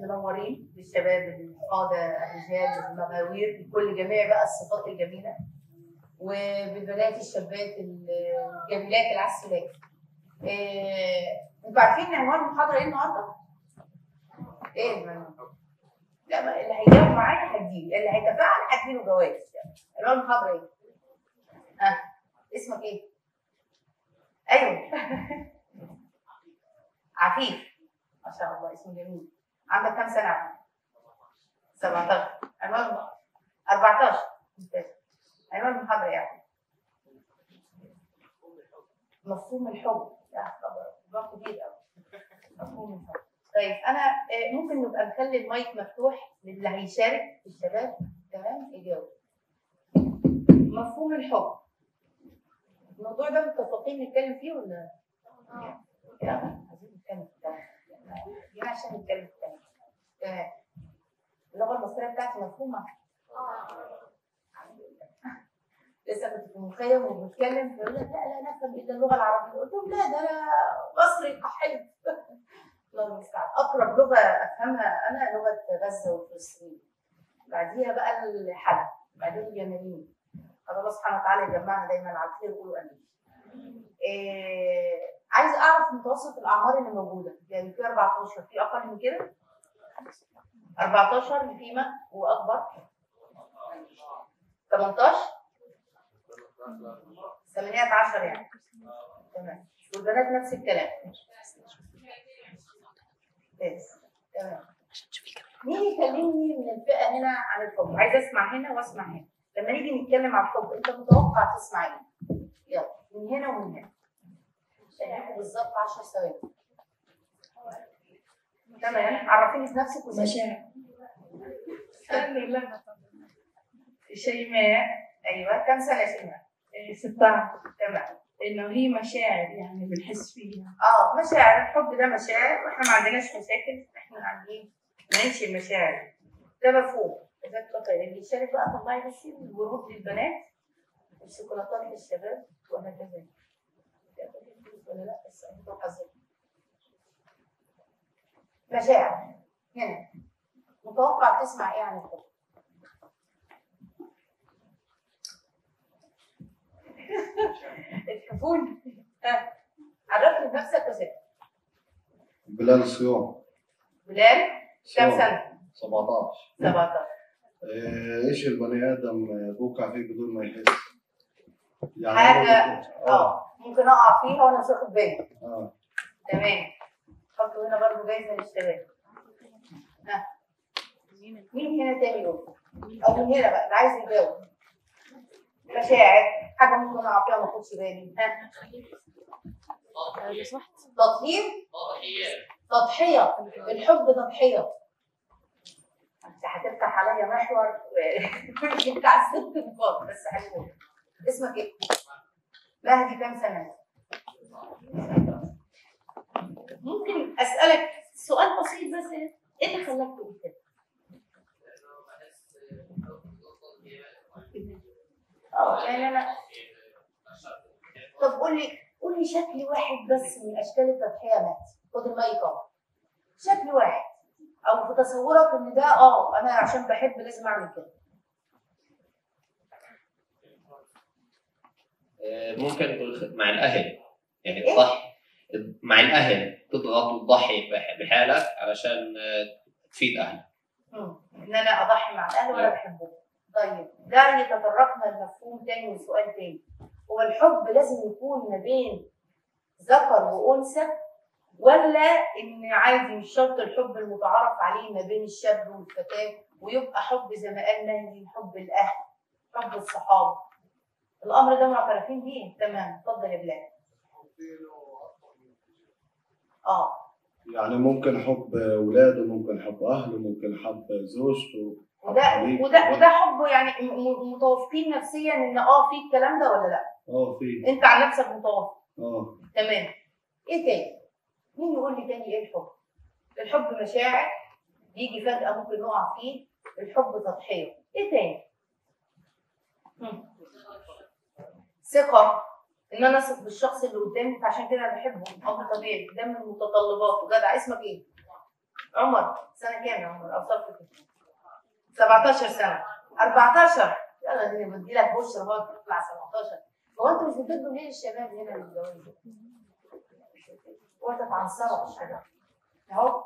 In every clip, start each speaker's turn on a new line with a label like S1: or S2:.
S1: منورين للشباب القاده الرجال المغاوير بكل جميع بقى الصفات الجميله وبالبنات الشابات الجميلات العسولات. إيه انتوا عارفين عنوان المحاضره ايه النهارده؟ ايه العنوان؟ لا ما اللي هيجاوب معايا هديه اللي هيتفاعل هديله جوائز عنوان المحاضره ايه؟ ها اسمك ايه؟ ايوه عفيف ما شاء الله اسم جميل عندك كام سنه عفيف؟ 17 عنوان 14 ممتاز عنوان المحاضره ايه عفيف؟ مفهوم الحب يا خبر ده كبير قوي مفهوم الحب طيب انا آه، ممكن نبقى نخلي المايك مفتوح للي هيشارك الشباب تمام يجاوب مفهوم الحب الموضوع ده متفقين نتكلم فيه ولا؟ يلا عايزين نتكلم في الكلام جينا عشان نتكلم في الكلام تمام اللغه المصريه بتاعتي مفهومه؟ لسه كنت في مخيم وبنتكلم فيقول لك لا لا نفهم الا اللغه العربيه قلت لهم لا ده انا مصري حلو الله المستعان اقرب لغه افهمها انا لغه غزه وفلسطين بعديها بقى الحلب بعدين اليمنيين الله سبحانه وتعالى يجمعنا دايما على الخير وقولوا امين إيه عايز اعرف متوسط الاعمار اللي موجوده يعني في 14 في اقل من كده 14 فيما واكبر 18 18 يعني تمام والبنات نفس الكلام ممتاز تمام مين يكلمني من الفئه هنا عن الحب عايز اسمع هنا واسمع هنا لما نيجي نتكلم عن الحب انت متوقع تسمع ايه يلا من هنا ومن هنا شايفاكم بالظبط 10 ثواني تمام عرفيني بنفسك وزي
S2: مشاعر استني لما
S1: شيماء ايوه كم سنه يا شيماء
S2: 16
S1: تمام
S2: انه هي مشاعر يعني بنحس فيها
S1: اه مشاعر الحب ده مشاعر واحنا ما عندناش مشاكل احنا عاملين نعيش المشاعر ده مفهوم جزاك الله خير اللي يشارك بقى طلعي بس الورود للبنات والشوكولاتات للشباب وهكذا ولا لا بس انتوا حظين مشاعر هنا متوقع تسمع ايه عن الحب؟ الحبون ها عرفني بنفسك يا ست
S3: بلال الصيام
S1: بلال كم
S3: صيام.
S1: سنة؟
S3: 17
S1: 17
S3: آه، ايش البني ادم بوقع فيه بدون ما يحس يعني
S1: حاجة-
S3: هو-
S1: اه ممكن اقع فيها وانا مش واخد بالي
S3: اه
S1: تمام حطوا هنا برضه جايزه للشباب ها مين هنا تاني يقول او من هنا بقى اللي عايز يجاوب مشاعر حاجه ممكن اقع فيها ما اخدش بالي ها
S2: لو سمحت
S1: تطهير تضحيه الحب تضحيه انت هتفتح عليا محور و- بتاع الست نقاط بس هنقول اسمك ايه؟ مهدي كام سنه؟ ممكن اسالك سؤال بسيط بس ايه اللي خلاك تقول كده؟ اه يعني انا طب قول لي قول لي شكل واحد بس من اشكال التضحيه مات خد المايك اهو شكل واحد او في تصورك ان ده اه انا عشان بحب لازم اعمل كده
S4: آه، ممكن تقول مع الاهل يعني
S1: إيه؟
S4: تضحي مع الاهل تضغط وتضحي بح- بحالك علشان آه، تفيد اهلك
S1: مم. ان انا اضحي مع الاهل وانا بحبهم طيب ده يتطرقنا لمفهوم تاني وسؤال تاني هو الحب لازم يكون ما بين ذكر وانثى ولا ان عادي مش شرط الحب المتعارف عليه ما بين الشاب والفتاه ويبقى حب زي ما قال مهدي حب الاهل حب الصحاب الامر ده معترفين بيه تمام اتفضل يا بلال اه
S3: يعني ممكن حب اولاده ممكن حب اهله ممكن حب زوجته حب
S1: وده
S3: حبيبه.
S1: وده وده حب يعني م- م- متوافقين نفسيا ان اه في الكلام ده ولا لا؟
S3: اه في
S1: انت عن نفسك متوافق
S3: اه
S1: تمام ايه تاني؟ مين يقول لي تاني ايه الحب؟ الحب مشاعر يجي فجأة ممكن نقع فيه الحب تضحية ايه تاني؟ مم. ثقة ان انا اثق بالشخص اللي قدامي فعشان كده انا بحبه امر طبيعي ده من متطلباته جدع اسمك ايه؟ عمر سنه كام يا عمر اوصلت كده 17 سنه 14 يلا دي بدي لك بشرى هو تطلع 17 هو انتوا مش بتدوا ليه الشباب هنا للجواز وقت تعنصروا الشباب اهو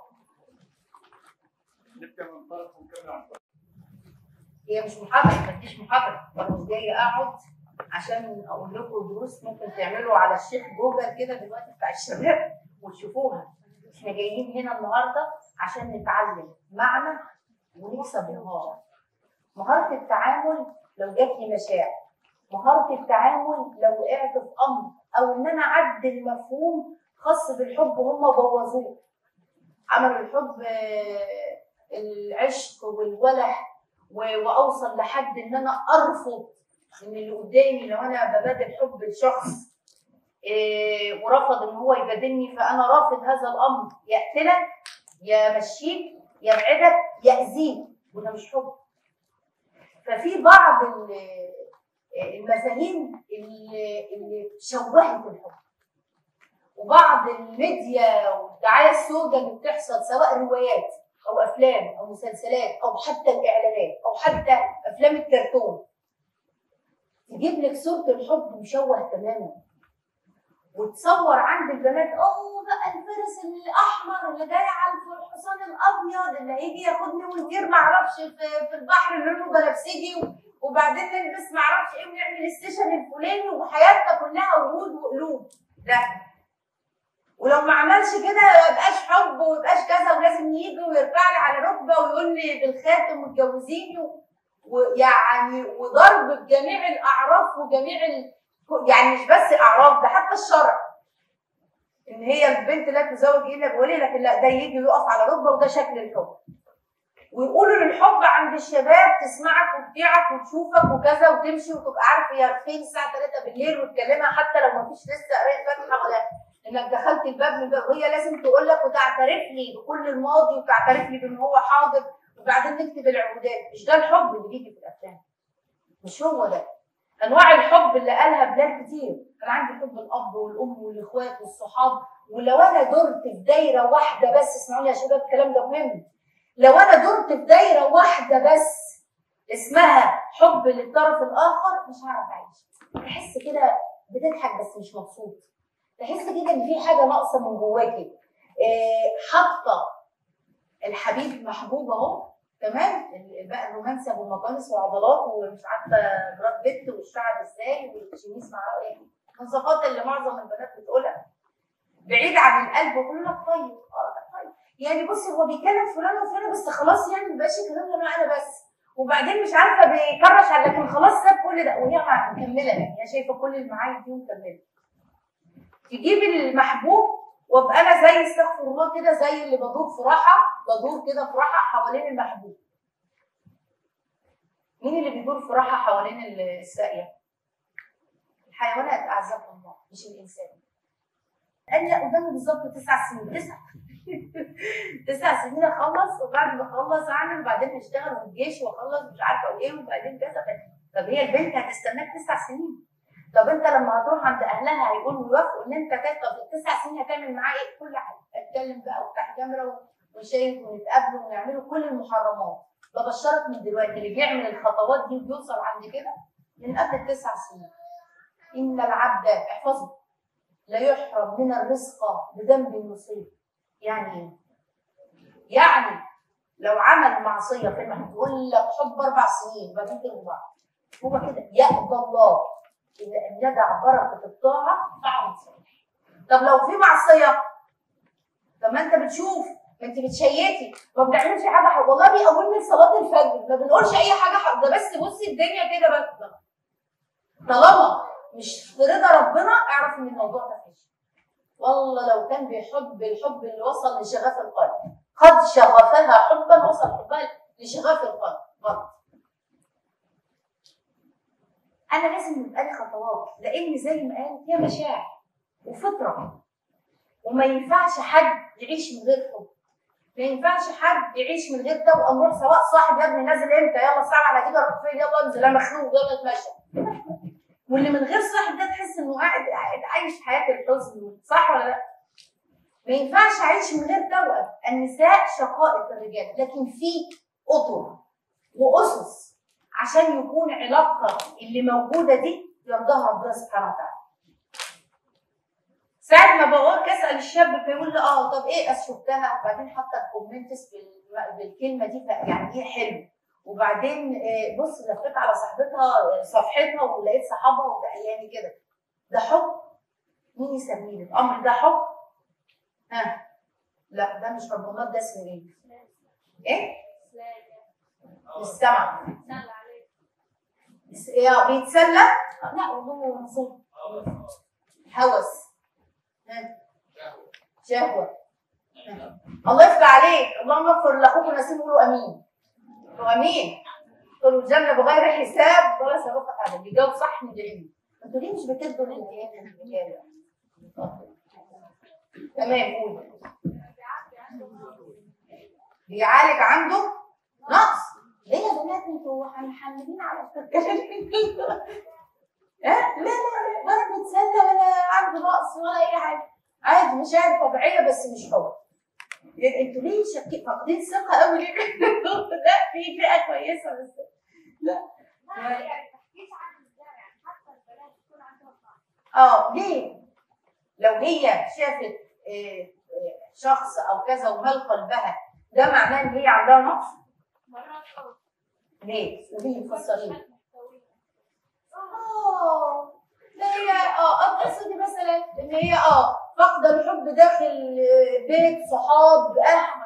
S5: نبدا من طرف ونكمل عن طرف
S1: هي مش محاضرة ما تجيش محاضرة أنا مش جاية أقعد عشان أقول لكم دروس ممكن تعملوا على الشيخ جوجل كده دلوقتي بتاع الشباب وتشوفوها إحنا جايين هنا النهاردة عشان نتعلم معنى ونكسب مهارة مهارة التعامل لو جات لي مشاعر مهارة التعامل لو وقعت في أمر أو إن أنا أعدل مفهوم خاص بالحب هم بوظوه عملوا الحب آه، العشق والولح و- واوصل لحد ان انا ارفض ان اللي قدامي لو انا ببادل حب لشخص إيه ورفض ان هو يبادلني فانا رافض هذا الامر يقتلك يمشيك يبعدك ياذيك وده مش حب ففي بعض ال- المفاهيم اللي, اللي شوهت الحب وبعض الميديا والدعايه السوداء اللي بتحصل سواء روايات او افلام او مسلسلات او حتى الاعلانات او حتى افلام الكرتون تجيب لك صوره الحب مشوه تماما وتصور عند البنات اوه بقى الفرس الاحمر اللي جاي على الحصان الابيض اللي هيجي ياخدني ونطير معرفش في, في البحر لونه بنفسجي و- وبعدين نلبس معرفش ايه ونعمل السيشن الفلاني وحياتنا كلها ورود وقلوب ده ولو ما عملش كده ما يبقاش حب وما يبقاش كذا ولازم يجي ويرفع لي على ركبه ويقول لي بالخاتم واتجوزيني و- ويعني وضرب بجميع الاعراف وجميع ال... يعني مش بس اعراف ده حتى الشرع ان هي البنت لا تزوج الا بولي لكن لا ده يجي ويقف على ركبه وده شكل الحب ويقولوا للحب عند الشباب تسمعك وتطيعك وتشوفك وكذا وتمشي وتبقى عارف هي فين الساعه 3 بالليل وتكلمها حتى لو ما فيش لسه قرايه فاتحه ولا انك دخلت الباب من الباب وهي لازم تقول لك وتعترف لي بكل الماضي وتعترف لي بان هو حاضر وبعدين نكتب العقودات مش ده الحب اللي بيجي في الافلام مش هو ده انواع الحب اللي قالها بلاد كتير انا عندي حب الاب والام والاخوات والصحاب ولو انا درت في دايره واحده بس اسمعوني يا شباب الكلام ده مهم لو انا درت في دايره واحده بس اسمها حب للطرف الاخر مش هعرف اعيش تحس كده بتضحك بس مش مبسوط تحس كده ان في حاجه ناقصه من جواكي إيه، حاطه الحبيب محبوب اهو تمام ال- بقى الرومانسي ابو مقانس وعضلات ومش عارفه براد بيت والشعر ازاي والشميس مع ايه الوصفات اللي معظم البنات بتقولها بعيد عن القلب ويقول لك طيب اه ده طيب يعني بص هو بيكلم فلان وفلان بس خلاص يعني ما بقاش يكلمني انا انا بس وبعدين مش عارفه بيكرش على لكن خلاص ساب كل ده وهي مع- مكمله يعني هي شايفه كل المعايب دي ومكمله تجيب المحبوب وابقى انا زي استغفر الله كده زي اللي بدور في راحه بدور كده في راحه حوالين المحبوب مين اللي بيدور في راحه حوالين ال- الساقيه؟ الحيوانات اعزكم الله مش الانسان قال لا قدامي بالظبط تسع سنين تسع تسع سنين اخلص وبعد ما اخلص اعمل وبعدين اشتغل والجيش واخلص مش عارفه وايه وبعدين كذا طب هي البنت هتستناك تسع سنين طب انت لما هتروح عند اهلها هيقولوا يوافقوا ان انت تاخد التسع سنين هتعمل معاه ايه؟ كل حاجه اتكلم بقى وافتح كاميرا ونشيك ونتقابلوا ونعملوا كل المحرمات ببشرك من دلوقتي اللي بيعمل الخطوات دي وبيوصل عند كده من قبل التسع سنين ان العبد احفظه لا يحرم من الرزق بذنب مصيب يعني ايه؟ يعني لو عمل معصيه في المحل يقول لك حب اربع سنين وبعدين تلغوا بعض هو كده يأبى الله إلا أن يدع بركة الطاعة طاعة صالح طب لو في معصية طب ما أنت بتشوف ما أنت بتشيتي ما بنعملش حاجة حق. والله بيقومني لصلاة الفجر ما بنقولش أي حاجة حق. ده بس بصي الدنيا كده بس طالما مش في رضا ربنا اعرف إن الموضوع ده فاشل والله لو كان بيحب الحب اللي وصل لشغف القلب قد شغفها حبا وصل حبها لشغف القلب غلط انا لازم يبقى لي خطوات لان زي ما قال هي مشاعر وفطره وما ينفعش حد يعيش من غير حب ما ينفعش حد يعيش من غير توأم روح سواء صاحب يا ابني نازل امتى يلا الساعه على كده روح فين يلا انزل انا مخنوق يلا اتمشى واللي من غير صاحب ده تحس انه قاعد قاعد عايش حياه الحزن صح ولا لا؟ ما ينفعش اعيش من غير توأم النساء شقائق الرجال لكن في اطر واسس عشان يكون علاقه اللي موجوده دي يرضاها ربنا سبحانه وتعالى ساعة ما بقول اسال الشاب فيقول لي اه طب ايه أصل شفتها وبعدين حتى الكومنتس بال- بالكلمه دي ف- يعني ايه حلو وبعدين آه، بص لفيت على صاحبتها آه، صفحتها ولقيت صحابها وبقياني كده ده حب مين يسميه الامر ده حب ها لا ده مش حب امال ده اسمه ايه؟ ايه؟ السمع بس- يا بيتسلى لا والله هو مصير هوس ها شهوة ها. الله يفتح عليك اللهم اغفر لاخوك نسيم قولوا امين قولوا امين قولوا الجنة بغير حساب ولا سابقة ابدا اللي جاوب صح ندعي له انتوا ليه مش بتدوا الامتحان من الرجالة؟ تمام قول بيعالج عنده نقص ليه يا بنات انتوا محملين على ها لا لا لا ولا بيتسلى ولا عنده نقص ولا اي حاجه عادي مشاعر طبيعيه بس مش حب يعني انتوا ليه شك... فاقدين ثقه قوي ليه لا في فئه كويسه بس لا اه ليه لو هي شافت آه، آه، شخص او كذا ومال قلبها ده معناه ان هي عندها نقص ليه قولي فسري اه لا هي اه اقصدي مثلا ان هي اه فاقده الحب داخل آه، بيت صحاب اهل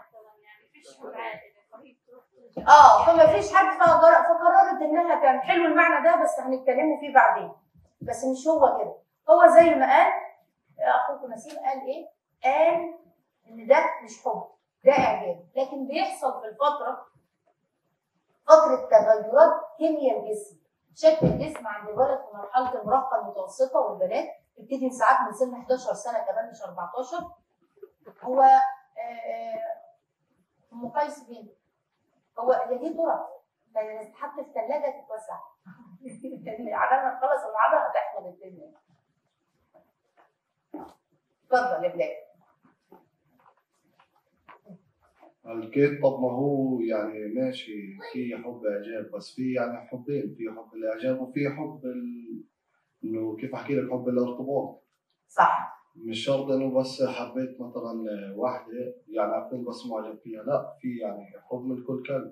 S1: اه فما فيش حد فقر- فقررت انها كان حلو المعنى ده بس هنتكلموا فيه بعدين بس مش هو كده هو زي ما قال اخوكم نسيم قال ايه؟ قال ان ده مش حب ده اعجاب لكن بيحصل في الفتره فتره تغيرات كيمياء الجسم شكل الجسم عند الولد في مرحله المراهقه المتوسطه والبنات تبتدي ساعات من سن 11 سنه كمان مش 14 هو آه، آه، ام قيس بيه هو هي دي ترى تتحط في الثلاجه تتوسع عبال ما تخلص العضله هتحفظ الدنيا اتفضل يا بلال
S3: الكيت طب ما هو يعني ماشي في حب اعجاب بس في يعني حبين في حب الاعجاب وفي حب ال... انه كيف احكي لك حب الارتباط
S1: صح
S3: مش شرط انه بس حبيت مثلا واحدة يعني اكون بس معجب فيها لا في يعني حب من كل كلب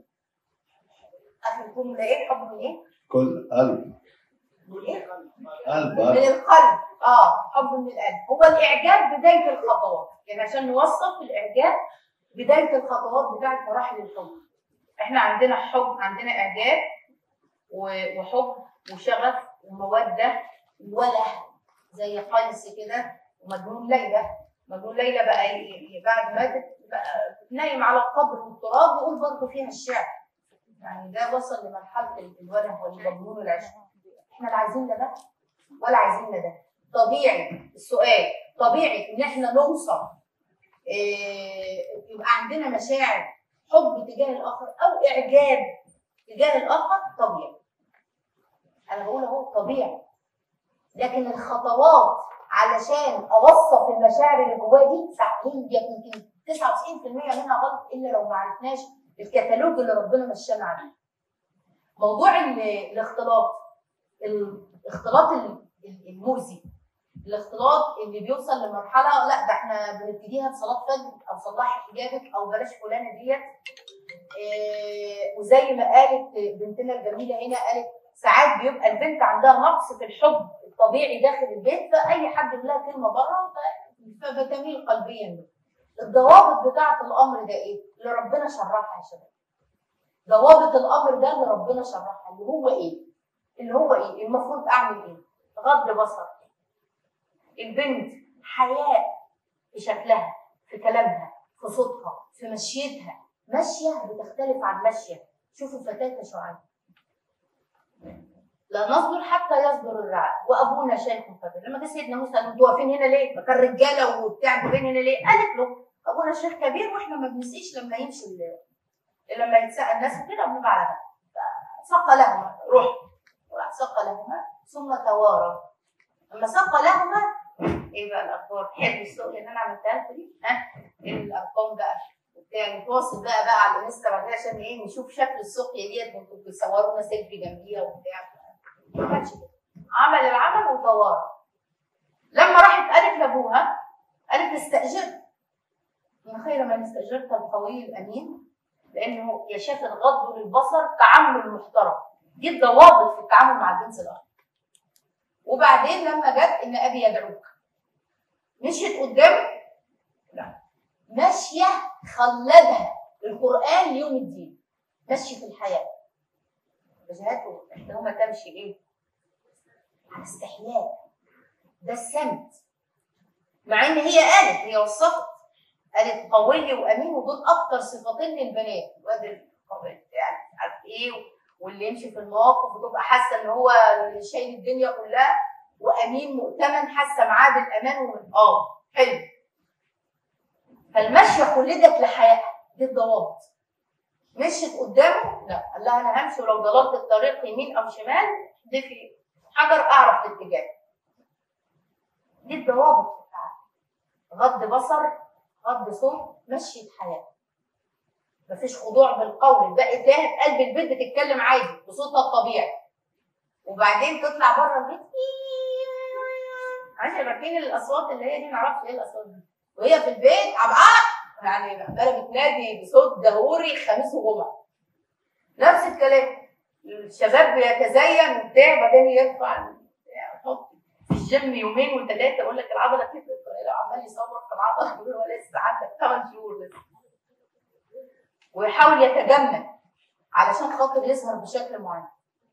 S1: اخر جمله ايه حب من ايه؟
S3: كل قلب
S1: من ايه؟
S3: قلب
S1: من
S3: قلب
S1: القلب اه حب من القلب هو الاعجاب بدايه الخطوات يعني عشان نوصف الاعجاب بدايه الخطوات بتاعت مراحل الحب احنا عندنا حب عندنا اعجاب و- وحب وشغف وموده وله زي قيس كده ومجنون ليلى مجنون ليلى بقى ي- ي- بعد ما ماتت بقى نايم على القبر والتراب يقول برضه فيها الشعر يعني ده وصل لمرحله ال- الوله والمجنون العشق احنا لا عايزين لا ده ولا عايزين لا ده طبيعي السؤال طبيعي ان احنا نوصل إيه يبقى عندنا مشاعر حب تجاه الاخر او اعجاب تجاه الاخر طبيعي انا بقول اهو طبيعي لكن الخطوات علشان اوصف المشاعر اللي جوايا دي ساعات هي يمكن 99% منها غلط الا لو ما عرفناش الكتالوج اللي ربنا مشانا عليه موضوع ال- الاختلاط الاختلاط ال- ال- المؤذي الاختلاط اللي بيوصل لمرحله لا ده احنا بنبتديها بصلاه فجر او صلحي حجابك او بلاش فلانه ديت إيه وزي ما قالت بنتنا الجميله هنا قالت ساعات بيبقى البنت عندها نقص في الحب الطبيعي داخل البيت فاي حد يقول لها كلمه بره ف- فبتميل قلبيا له. الضوابط بتاعه الامر ده ايه؟ اللي ربنا شرحها يا شباب. ضوابط الامر ده اللي ربنا شرحها اللي هو ايه؟ اللي هو ايه؟ المفروض اعمل ايه؟ غض بصر. البنت حياء في شكلها، في كلامها، في صوتها، في مشيتها، ماشيه بتختلف عن ماشيه. شوفوا فتاه شعيب. لا نصبر حتى يصبر الرعاء وابونا شيخ كبير لما جه سيدنا موسى قال له انتوا واقفين هنا ليه؟ ما كان رجاله وبتاع انتوا واقفين هنا ليه؟ قالت له ابونا شيخ كبير واحنا ما بنسقيش لما يمشي ال- لما يتسقى الناس كده بنبقى على بالنا سقى لهما روح وراح سقى لهما ثم توارى لما سقى لهما ايه بقى الاخبار حلو السوق اللي انا عملتها لكم دي ها ايه الارقام بقى وبتاع نتواصل بقى بقى على الانستا بعد كده عشان ايه نشوف شكل السوقيا ديت وانتوا بتصورونا سيلفي جنبيها وبتاع ما كانش كده عمل العمل وطوره لما راحت قالت لابوها قالت استاجر من خير من استاجرت القوي الامين لانه يا شاف الغض للبصر تعامل محترم دي الضوابط في التعامل مع الجنس الاخر وبعدين لما جت ان ابي يدعوك مشيت قدامه لا ماشيه خلدها القران ليوم الدين ماشيه في الحياه وجهته احداهما تمشي ايه؟ على استحياء ده السمت مع ان هي قالت هي وصفت قالت قوي وامين ودول اكتر صفتين للبنات وادي القوي يعني مش عارف ايه واللي يمشي في المواقف وتبقى حاسه ان هو اللي شايل الدنيا كلها وامين مؤتمن حاسه معاه بالامان ومن اه حلو فالمشيه خلدت لحياتها دي الضوابط مشيت قدامه لا قال لها انا همشي ولو ضللت الطريق يمين او شمال دي في حجر اعرف الاتجاه دي الضوابط بتاعتها غض بصر غض صوت مشية حياه مفيش خضوع بالقول بقت تلاقيها في قلب البيت بتتكلم عادي بصوتها الطبيعي وبعدين تطلع بره البيت عشان عارفين الاصوات اللي هي دي معرفش ايه الاصوات دي وهي في البيت عبعق يعني عماله بتنادي بصوت دهوري خميس وجمعه نفس الكلام الشباب بيتزين وبتاع بعدين يرفع يحط في الجيم يومين وثلاثه يقول لك العضله كترت ولا لا عمال يصور في العضله يقول هو لسه عندك 8 شهور لسه ويحاول يتجمل علشان خاطر يظهر بشكل معين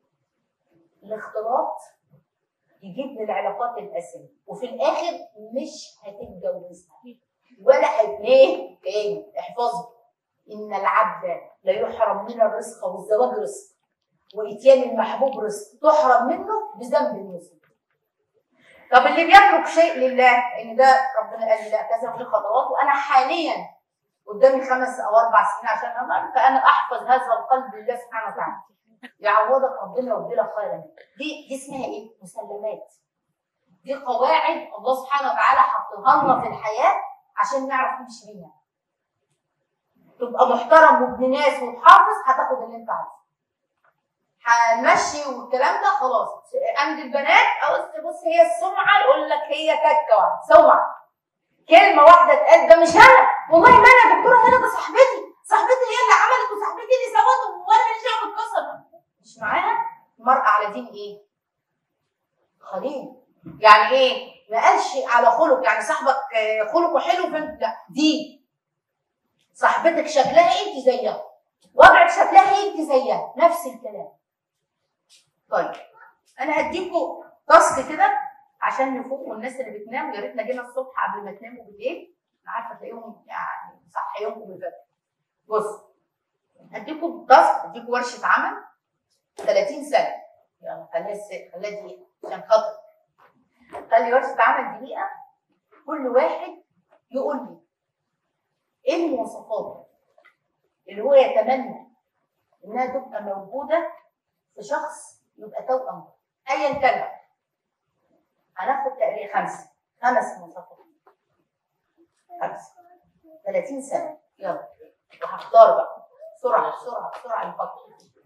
S1: الاختلاط يجيب للعلاقات الاسامي وفي الاخر مش هتتجوزها ولا هت ايه تاني احفظوا ان العبد لا يحرم من الرزق والزواج رزق واتيان المحبوب رزق تحرم منه بذنب المسلم طب اللي بيترك شيء لله ان ده ربنا قال لي لا كذا وليه خطوات وانا حاليا قدامي خمس او اربع سنين عشان امر فانا احفظ هذا القلب لله سبحانه وتعالى يعوضك ربنا ويبدلك خيرا منه. دي دي اسمها ايه؟ مسلمات دي قواعد الله سبحانه وتعالى حطها لنا في الحياه عشان نعرف نمشي بيها تبقى محترم وابن ناس وتحافظ هتاخد اللي انت عايزه هنمشي والكلام ده خلاص عند البنات او بص هي السمعه يقول لك هي تكه واحده سمعه كلمه واحده اتقال ده مش انا والله ما انا يا دكتوره هنا ده صاحبتي صاحبتي هي اللي عملت وصاحبتي اللي سوت وانا ماليش دعوه بالقصه مش معاها المرأة على دين ايه؟ خليل يعني ايه؟ ما قالش على خلق يعني صاحبك آه، خلقه حلو فانت لا دين صاحبتك شكلها ايه انت زيها وضعك شكلها ايه انت زيها نفس الكلام طيب انا هديكوا تاسك كده عشان نفوق والناس اللي بتنام يا ريتنا جينا الصبح قبل ما تناموا بالليل انا عارفه تلاقيهم يعني صحيهم بالفجر بص هديكوا تاسك هديكوا ورشه عمل 30 سنه يلا خليها الس- خليها دقيقه عشان خاطر خلي ورشه عمل دقيقه كل واحد يقول لي ايه المواصفات اللي هو يتمنى انها تبقى موجوده في شخص يبقى توأم ايا كان بقى. هناخد تقريبا خمسه خمس مواصفات خمسه 30 سنه يلا وهختار بقى بسرعه بسرعه بسرعه نفكر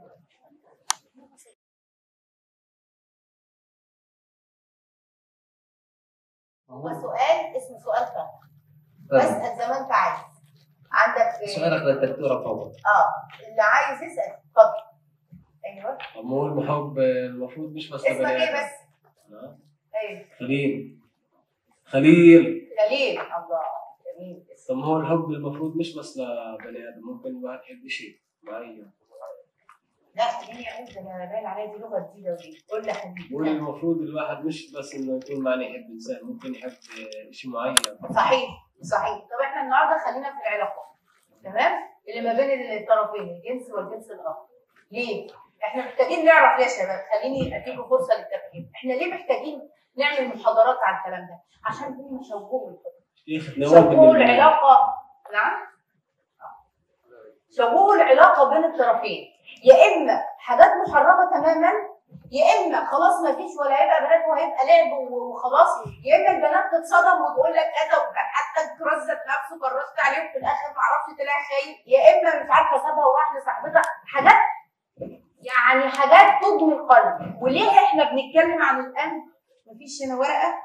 S1: هو سؤال اسمه سؤال فهم اسال زي ما انت عايز عندك
S4: سؤالك للدكتورة فوضى
S1: اه اللي عايز يسال اتفضل ايوه
S6: طب ما هو الحب المفروض مش بس
S1: اسمك
S6: بني
S1: ايه
S6: آدم.
S1: بس؟
S6: آه.
S1: ايوه
S6: خليل خليل
S1: خليل الله جميل اسم
S6: طب ما هو الحب المفروض مش بس لبني ادم ممكن الواحد يحب شيء معين
S1: لا هي عايزه انا باين عليها دي لغه جديده ودي قول لي
S6: بقول
S1: حبيبي
S6: المفروض الواحد مش بس انه يكون معني يحب انسان ممكن يحب شيء معين
S1: صحيح صحيح طب احنا النهارده خلينا في العلاقات تمام اللي ما بين الطرفين الجنس والجنس الاخر ليه؟ احنا محتاجين نعرف ليه يا شباب خليني اديكم فرصه للتفكير احنا ليه محتاجين نعمل محاضرات على الكلام ده عشان هم شوهوا الفكره
S6: ياخذ نوع
S1: شوهوا
S6: من ال-
S1: العلاقه نعم شوهوا العلاقه بين الطرفين يا اما حاجات محرمه تماما يا اما خلاص ما فيش ولا هيبقى بنات وهيبقى لعب وخلاص يا اما البنات تتصدم وتقول لك كذا وكان حتى كرزت نفسه كرست عليه وفي الاخر ما اعرفش طلع خاين يا اما مش عارفه سابها وراح لصاحبتها حاجات يعني حاجات تدمي القلب وليه احنا بنتكلم عن القلب مفيش هنا ورقه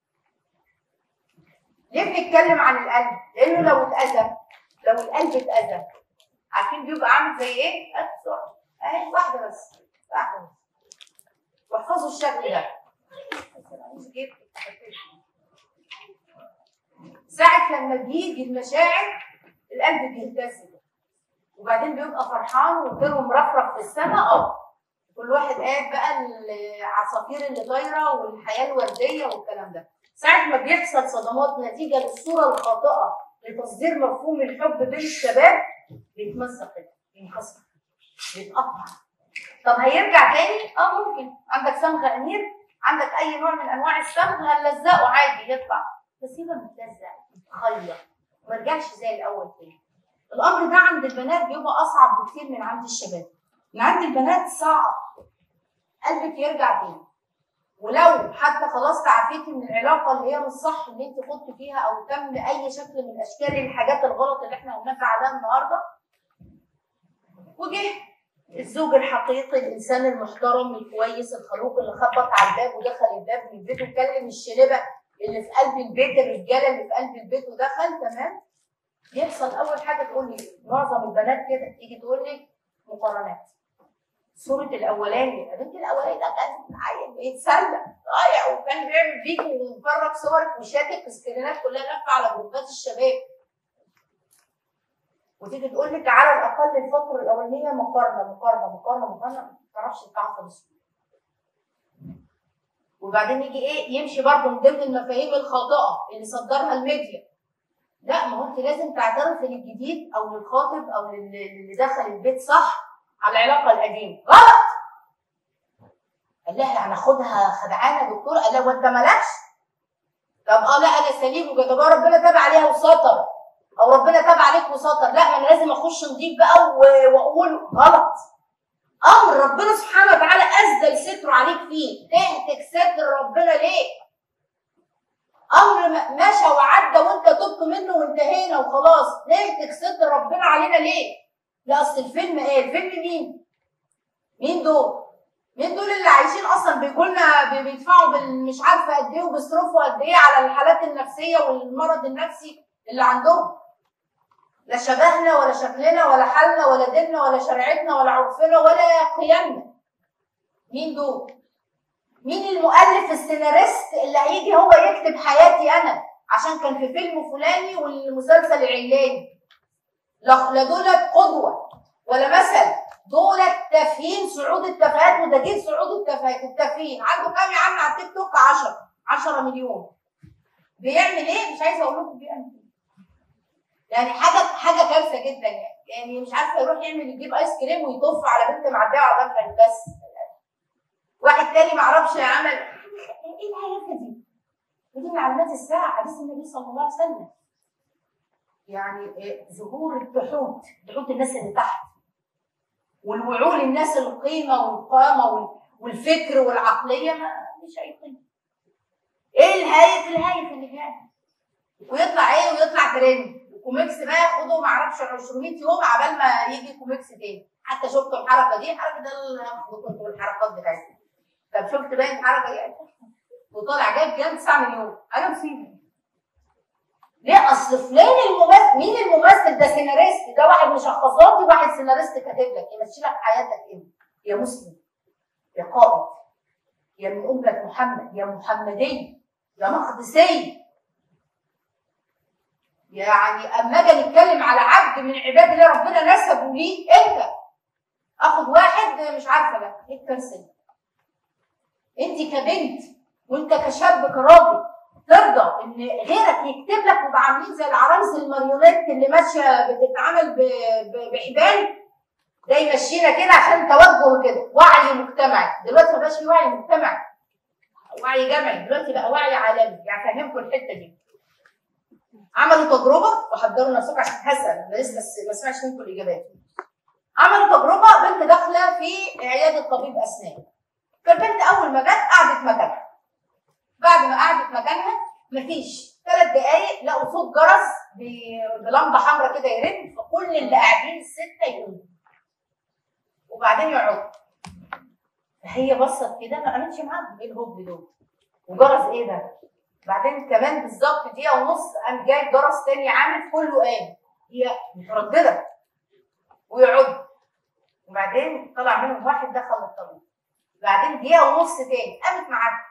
S1: ليه بنتكلم عن القلب لانه لو اتاذى لو القلب اتاذى عارفين بيبقى عامل زي ايه؟ هات بسرعه اهي واحده بس واحده بس واحفظوا الشكل ده ساعة لما بيجي المشاعر القلب بيهتز كده. وبعدين بيبقى فرحان وطيره مرفرف في السماء اه كل واحد قاعد بقى العصافير اللي طايره والحياه الورديه والكلام ده ساعة ما بيحصل صدمات نتيجة للصورة الخاطئة لتصدير مفهوم الحب بين الشباب بيتمزق كده بينكسر بيتقطع طب هيرجع تاني؟ اه ممكن عندك صمغ امير عندك اي نوع من انواع الصمغ هنلزقه عادي يطلع بس يبقى متلزق متخيط ما يرجعش زي الاول تاني الامر ده عند البنات بيبقى اصعب بكتير من عند الشباب من عند البنات صعب قلبك يرجع تاني ولو حتى خلاص تعافيتي من العلاقه اللي هي مش صح اللي انت كنت فيها او تم اي شكل من اشكال الحاجات الغلط اللي احنا قلنا عليها النهارده وجه الزوج الحقيقي الانسان المحترم الكويس الخلوق اللي خبط على الباب ودخل الباب من البيت وكلم الشلبه اللي في قلب البيت الرجاله اللي في قلب البيت ودخل تمام يحصل اول حاجه تقول لي معظم البنات كده تيجي تقول لي مقارنات صورة الأولاني يا بنت الأولاني ده كان عيل بيتسلى ضايع وكان بيعمل فيك ومفرج صورك وشاتك السكرينات كلها لفة على جروبات الشباب وتيجي تقول لك على الأقل الفترة الأولانية مقارنة مقارنة مقارنة مقارنة ما تعرفش تتعاطى بسهولة وبعدين يجي ايه يمشي برضه من ضمن المفاهيم الخاطئة اللي صدرها الميديا لا ما هو انت لازم تعترف للجديد او للخاطب او للي اللي دخل البيت صح على العلاقه القديمه غلط قال لها هناخدها خدعانه يا دكتور قال لها وانت مالكش طب اه لا انا سليم وكده بقى ربنا تاب عليها وستر او ربنا تاب عليك وستر لا ما انا لازم اخش نضيف بقى و- واقول غلط امر ربنا سبحانه وتعالى اسدل ستره عليك فيه تهتك ستر ربنا ليه امر م- مشى وعدى وانت تبت منه وانتهينا وخلاص نهتك ستر ربنا علينا ليه لا اصل الفيلم ايه الفيلم مين مين دول مين دول اللي عايشين اصلا بيجوا لنا بي- بيدفعوا بال- مش عارفه قد ايه وبيصرفوا قد ايه على الحالات النفسيه والمرض النفسي اللي عندهم لا شبهنا ولا شكلنا ولا حالنا ولا ديننا ولا شريعتنا ولا عرفنا ولا قيمنا مين دول مين المؤلف السيناريست اللي هيجي هو يكتب حياتي انا عشان كان في فيلم فلاني والمسلسل العلاني لا لا دولت قدوه ولا مثل دولت تافهين صعود التفاهات وده جيل صعود التفاهات التافهين عنده كام يا عم على التيك توك 10 10 مليون بيعمل ايه مش عايزه اقول لكم بيعمل ايه يعني حاجه حاجه كارثه جدا يعني يعني مش عارفه يروح يعمل يجيب ايس كريم ويطف على بنت معديه على باب بس واحد تاني معرفش عمل ايه الهيافه دي؟ ودي من علامات الساعه حديث النبي صلى الله عليه وسلم يعني إيه، ظهور التحوت تحوت الناس اللي تحت والوعول الناس القيمه والقامه وال- والفكر والعقليه ما مش اي قيمه ايه الهايف الهايف اللي جاي ويطلع ايه ويطلع ترند وكوميكس بقى ياخده معرفش 200 يوم عبال ما يجي كوميكس تاني حتى شفتوا الحركه دي الحركه ده اللي أنا كنت بالحركات بتاعتي طب شفت باقي الحركه دي وطالع جايب جنب 9 مليون انا مصيبه ليه اصل فلان الممثل مين الممثل ده سيناريست ده واحد مشخصاتي واحد سيناريست كاتب لك يمشي لك حياتك انت يا مسلم يا قائد يا من أمة محمد يا محمدي يا مقدسي يعني اما اجي نتكلم على عبد من عباد الله ربنا نسبه ليه انت اخد واحد مش عارفه بقى ايه الكارثه دي انت كبنت وانت كشاب كراجل ترضى ان غيرك يكتب لك ويبقى عاملين زي العرايس الماريونيت اللي ماشيه بتتعمل ب- ب- بحبال ده يمشينا كده عشان توجه كده وعي مجتمعي دلوقتي ما بقاش في وعي مجتمعي وعي جمعي دلوقتي بقى وعي عالمي يعني فهمكم الحته دي عملوا تجربه وحضروا نفسكم عشان هسال انا لسه بس ما سمعتش منكم الاجابات عملوا تجربه بنت داخله في عياده طبيب اسنان فالبنت اول ما جت قعدت مكانها بعد ما قعدت مكانها مفيش ثلاث دقايق لقوا صوت جرس ب- بلمبه حمراء كده يرن فكل اللي قاعدين السته يقوموا وبعدين يقعدوا فهي بصت كده ما قامتش معاهم ايه الهوب دول وجرس ايه ده؟ بعدين كمان بالظبط دقيقه ونص قام جاي جرس تاني عامل كله قام هي متردده ويقعدوا وبعدين طلع منهم واحد دخل الطريق بعدين دقيقه ونص تاني قامت معاهم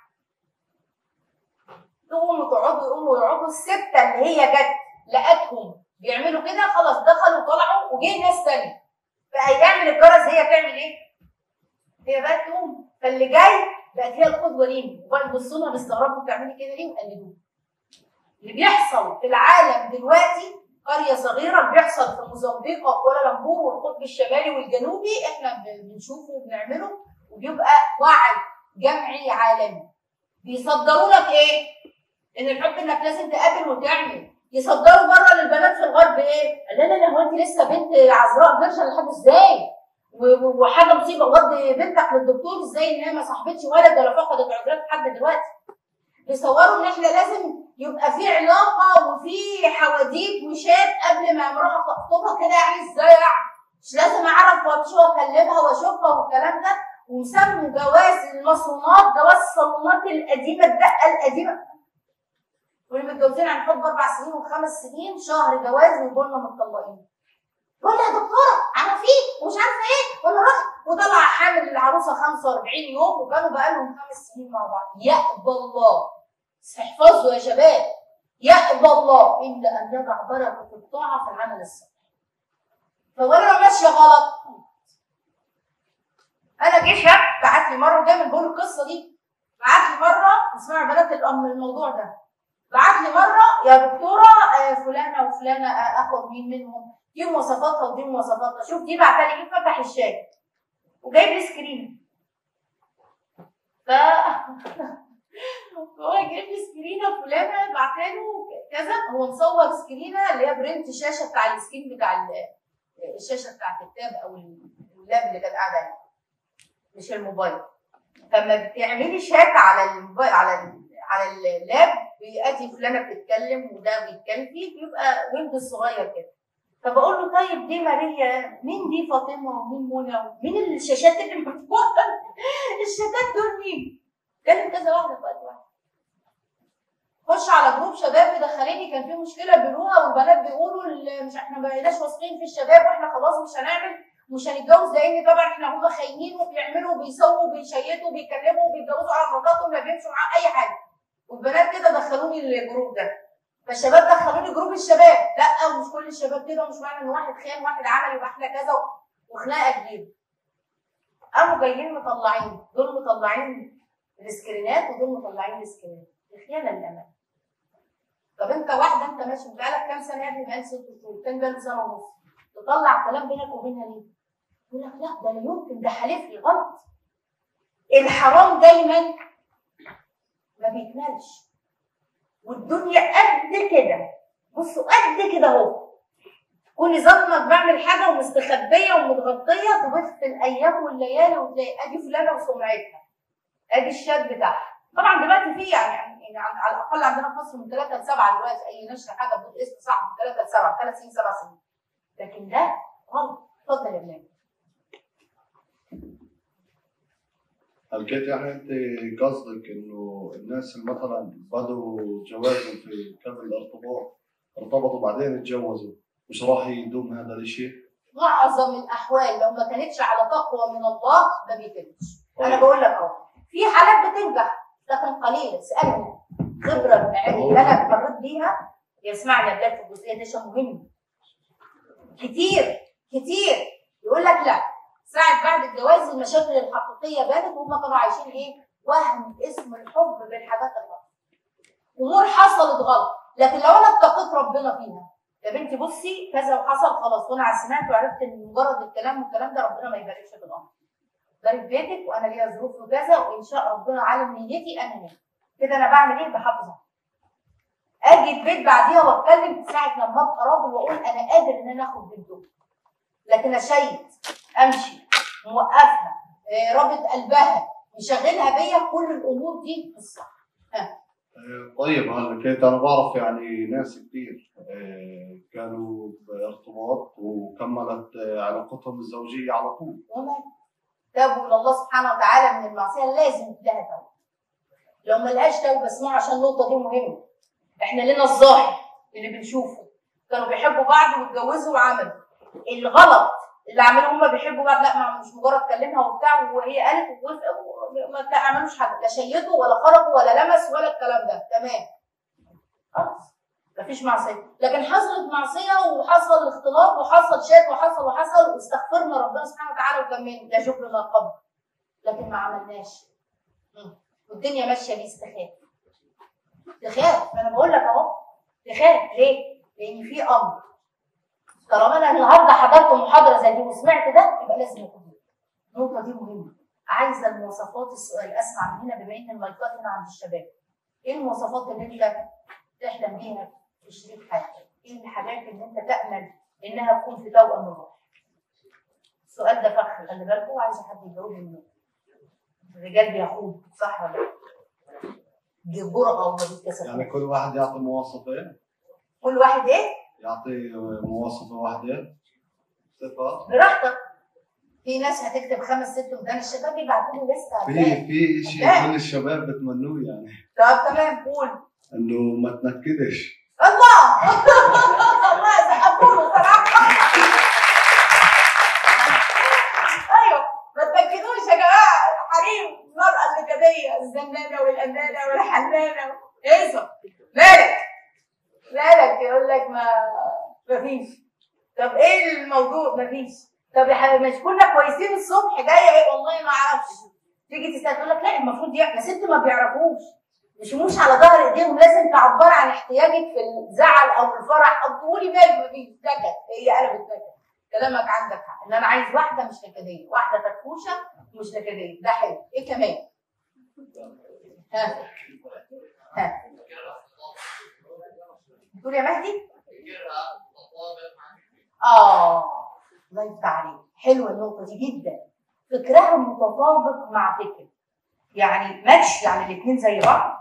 S1: تقوموا تقعدوا يقوموا يقعدوا السته اللي هي جت لقتهم بيعملوا كده خلاص دخلوا طلعوا وجه ناس تانية فهيعمل الجرس هي تعمل ايه؟ هي بقى تقوم فاللي جاي بقت هي القدوه ليهم وبقى يبصوا لها باستغراب بتعملي كده ليه وقلدوها اللي بيحصل في العالم دلوقتي قريه صغيره بيحصل في موزمبيق وكوالالمبور والقطب الشمالي والجنوبي احنا ب- بنشوفه وبنعمله وبيبقى وعي جمعي عالمي بيصدروا لك ايه؟ ان الحب انك لازم تقابل وتعمل يصدروا بره للبنات في الغرب ايه؟ لا لا لا هو انت لسه بنت عذراء فيرجن لحد ازاي؟ و- و- وحاجه مصيبه ودي بنتك للدكتور ازاي ان هي ما صاحبتش ولد ولا فقدت عذرات لحد دلوقتي بيصوروا ان احنا لازم يبقى في علاقه وفي حواديت وشات قبل ما امراه تخطبها كده يعني ازاي يعني مش لازم اعرف وامشي واكلمها واشوفها والكلام ده وسموا جواز المصونات جواز الصالونات القديمه الدقه القديمه واللي متجوزين عن حب اربع سنين وخمس سنين شهر جواز ويقولوا لنا متطلقين يقول لي يا دكتوره عارفين ومش عارفه ايه وانا رحت وطلع حامل العروسه 45 يوم وكانوا بقالهم خمس سنين مع بعض يأبى الله احفظوا يا شباب يأبى الله الا ان يضع بركه الطاعه في العمل الصالح فوانا لو ماشيه غلط انا جه شاب بعت لي مره دايما بقول القصه دي بعت لي مره اسمعوا يا بنات الام الموضوع ده بعت لي مره يا دكتوره آه، فلانه وفلانه آه، اخد مين منهم دي مواصفاتها ودي مواصفاتها شوف دي بعتها لي ايه فتح الشات وجايب لي سكرين ف هو جايب لي سكرينه فلانه بعتها له كذا هو مصور سكرينه اللي هي برنت شاشه بتاع السكرين بتاع ال- الشاشه بتاعت التاب او اللاب اللي كانت قاعده عليه مش الموبايل فلما بتعملي شات على الموبايل على ال- على اللاب بيأتي فلانه بتتكلم وده بيتكلم فيه بيبقى ويندوز صغير كده فبقول له طيب دي ماريا مين دي فاطمه ومين منى مين الشاشات اللي مفتوحه الشاشات دول مين؟ كلم كذا واحده في وقت واحد خش على جروب شباب مدخليني كان في مشكله بيقولوها والبنات بيقولوا ال- مش احنا ما بقيناش واثقين في الشباب واحنا خلاص مش هنعمل مش هنتجوز لان طبعا احنا هم خاينين وبيعملوا وبيسووا وبيشيتوا وبيتكلموا وبيتجوزوا على مراتاتهم لا بيمشوا معاها اي حاجه والبنات كده دخلوني الجروب ده فالشباب دخلوني جروب الشباب لا ومش كل الشباب كده ومش معنى ان واحد خان واحد عمل يبقى احنا كذا وخناقه كبيره قاموا جايين مطلعين دول مطلعين السكرينات ودول مطلعين السكرينات خيانه للامان طب انت واحده انت ماشي بقالك كام سنه يا ابني بقالي ست شهور كان بقاله سنه ونص تطلع كلام بينك وبينها ليه؟ يقول لك لا ده لا يمكن ده حلف لي غلط الحرام دايما ما بيكملش والدنيا قد كده بصوا قد كده اهو كوني ظنك بعمل حاجه ومستخبيه ومتغطيه تبص الايام والليالي وتلاقي ادي فلانه وسمعتها ادي الشاب بتاعها طبعا دلوقتي في يعني يعني على على الاقل عندنا في مصر من ثلاثه لسبعه دلوقتي اي نشر حاجه بتقول اسم صح من ثلاثه لسبعه ثلاث سنين سبع سنين لكن ده غلط اتفضل يا بلال
S3: حكيت يعني انت قصدك انه الناس اللي مثلا بدوا جوازهم في قبل الارتباط ارتبطوا بعدين اتجوزوا مش راح يدوم هذا الشيء
S1: معظم الاحوال لو ما كانتش على تقوى من الله ما بيتمش انا بقول لك اهو في حالات بتنجح لكن قليل اسالني خبره اللي انا مريت بيها يسمعني يا بلال في الجزئيه دي عشان مهم كتير كتير يقول لك لا ساعة بعد الجواز المشاكل الحقيقية بانت وهم كانوا عايشين ايه؟ وهم اسم الحب بالحاجات الغلط. امور حصلت غلط، لكن لو انا اتقيت ربنا فيها يا بنتي بصي كذا وحصل خلاص وانا سمعت وعرفت ان مجرد الكلام والكلام ده ربنا ما يباركش في الامر. بارك بيتك وانا ليا ظروف وكذا وان شاء ربنا عالم نيتي انا هنا. كده انا بعمل ايه؟ بحافظها. اجي البيت بعديها واتكلم ساعه لما ابقى راجل واقول انا قادر ان انا اخد بنته. لكن اشيد امشي موقفها آه، رابط قلبها يشغلها بيا كل الامور دي في الصح
S3: طيب هلا كنت انا بعرف يعني ناس كثير آه، كانوا بارتباط وكملت آه، علاقتهم الزوجيه على طول
S1: وما تابوا الى الله سبحانه وتعالى من المعصيه لازم لها توبه لو ما لهاش توبه اسمعوا عشان النقطه دي مهمه احنا لنا الظاهر اللي بنشوفه كانوا بيحبوا بعض واتجوزوا وعملوا الغلط اللي عملوه هما بيحبوا بعض لا ما مش مجرد كلمها وبتاع وهي قالت ووافقوا ما ما عملوش حاجه لا شيدوا ولا خرجوا ولا لمسوا ولا الكلام ده تمام خلاص مفيش معصيه لكن حصلت معصيه وحصل الاختلاط وحصل شات وحصل وحصل واستغفرنا ربنا سبحانه وتعالى وكملنا لا شكر ما قبل لكن ما عملناش مم. والدنيا ماشيه بيه استخاف تخاف ما انا بقول لك اهو تخاف ليه؟ لان في امر طالما انا النهارده حضرت محاضره زي دي وسمعت ده يبقى لازم اخد النقطه دي مهمه عايزه المواصفات السؤال اسمع من هنا بما ان المايكات هنا عند الشباب ايه المواصفات اللي انت تحلم بيها في شريك حياتك؟ ايه الحاجات اللي انت تامل انها تكون في توأم الروح؟ السؤال ده فخ خلي بالكم وعايزه حد يجاوب منه الرجال بيخوض صح ولا لا؟ دي جرأة وما بيتكسفش
S3: يعني كل واحد يعطي مواصفين
S1: كل واحد ايه؟
S3: يعطي مواصفه واحده صفه
S1: براحتك في ناس هتكتب خمس ست ودان الشباب يبعتوا لي لسه
S3: في
S1: هتلاقي.
S3: في شيء
S1: لا.
S3: كل الشباب بتمنوه يعني
S1: طب تمام قول
S3: انه ما تنكدش
S1: الله الله سقفوا له صراحه ايوه ما تاكدوش يا جماعه حريم المراه النكديه الزنانه والامانه والحنانه ايه ده؟ مالك؟ مالك يقول لك ما مفيش طب ايه الموضوع مفيش طب يا حبيبي مش كنا كويسين الصبح جايه ايه والله ما اعرفش تيجي تسال تقول لك لا المفروض يا يا ست ما بيعرفوش مش يموش على ظهر ايديهم لازم تعبري عن احتياجك في الزعل او الفرح او تقولي مالك مفيش نكد هي قلبت نكد كلامك عندك حق ان انا عايز واحده مش نكديه واحده فرفوشه مش نكديه ده حلو ايه كمان ها ها بتقول يا مهدي اه الله يفتح عليك حلوه النقطه دي جدا فكرها متطابق مع فكري يعني ماتش يعني الاثنين زي بعض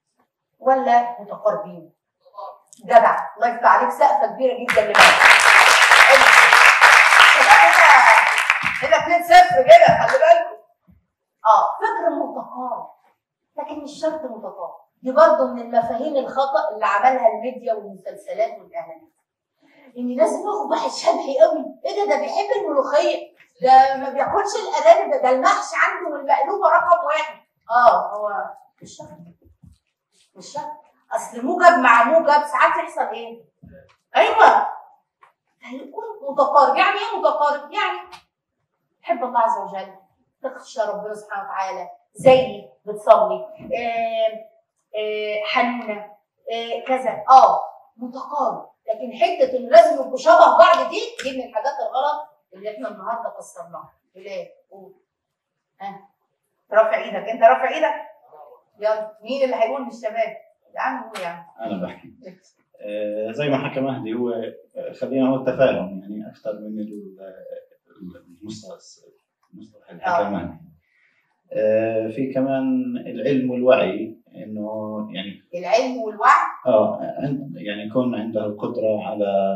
S1: ولا متقاربين جدع الله يفتح عليك سقفه كبيره جدا لمهدي حلو. كده كده 2 0 كده خلي بالكم اه فكر متقارب لكن مش شرط متطابق دي برضه من المفاهيم الخطا اللي عملها الميديا والمسلسلات والاعلانات ان لازم اخد واحد شبهي قوي ايه ده ده بيحب الملوخيه ده ما بياكلش الارانب ده, ده المحشي عنده والمقلوبه رقم واحد اه هو مش شرط مش شرط اصل موجب مع موجب ساعات يحصل ايه؟ ايوه هيكون متقارب يعني ايه متقارب؟ يعني تحب الله عز وجل تخشى ربنا سبحانه وتعالى زيي بتصلي آه آه حنونه آه كذا اه متقارب لكن حته انه لازم يبقوا شبه بعض دي دي من الحاجات الغلط اللي احنا النهارده فسرناها ليه؟ قول ها رافع ايدك انت رافع ايدك يلا مين اللي هيقول من الشباب؟ يا عم قول يا عم
S7: انا بحكي آه، زي ما حكى مهدي هو آه، خلينا نقول تفاهم يعني اكثر من ال- المصطلح المصطلح اللي حكى
S1: آه.
S7: مهدي آه، في كمان العلم والوعي انه يعني
S1: العلم والوعي
S7: اه عند- يعني يكون عنده القدره على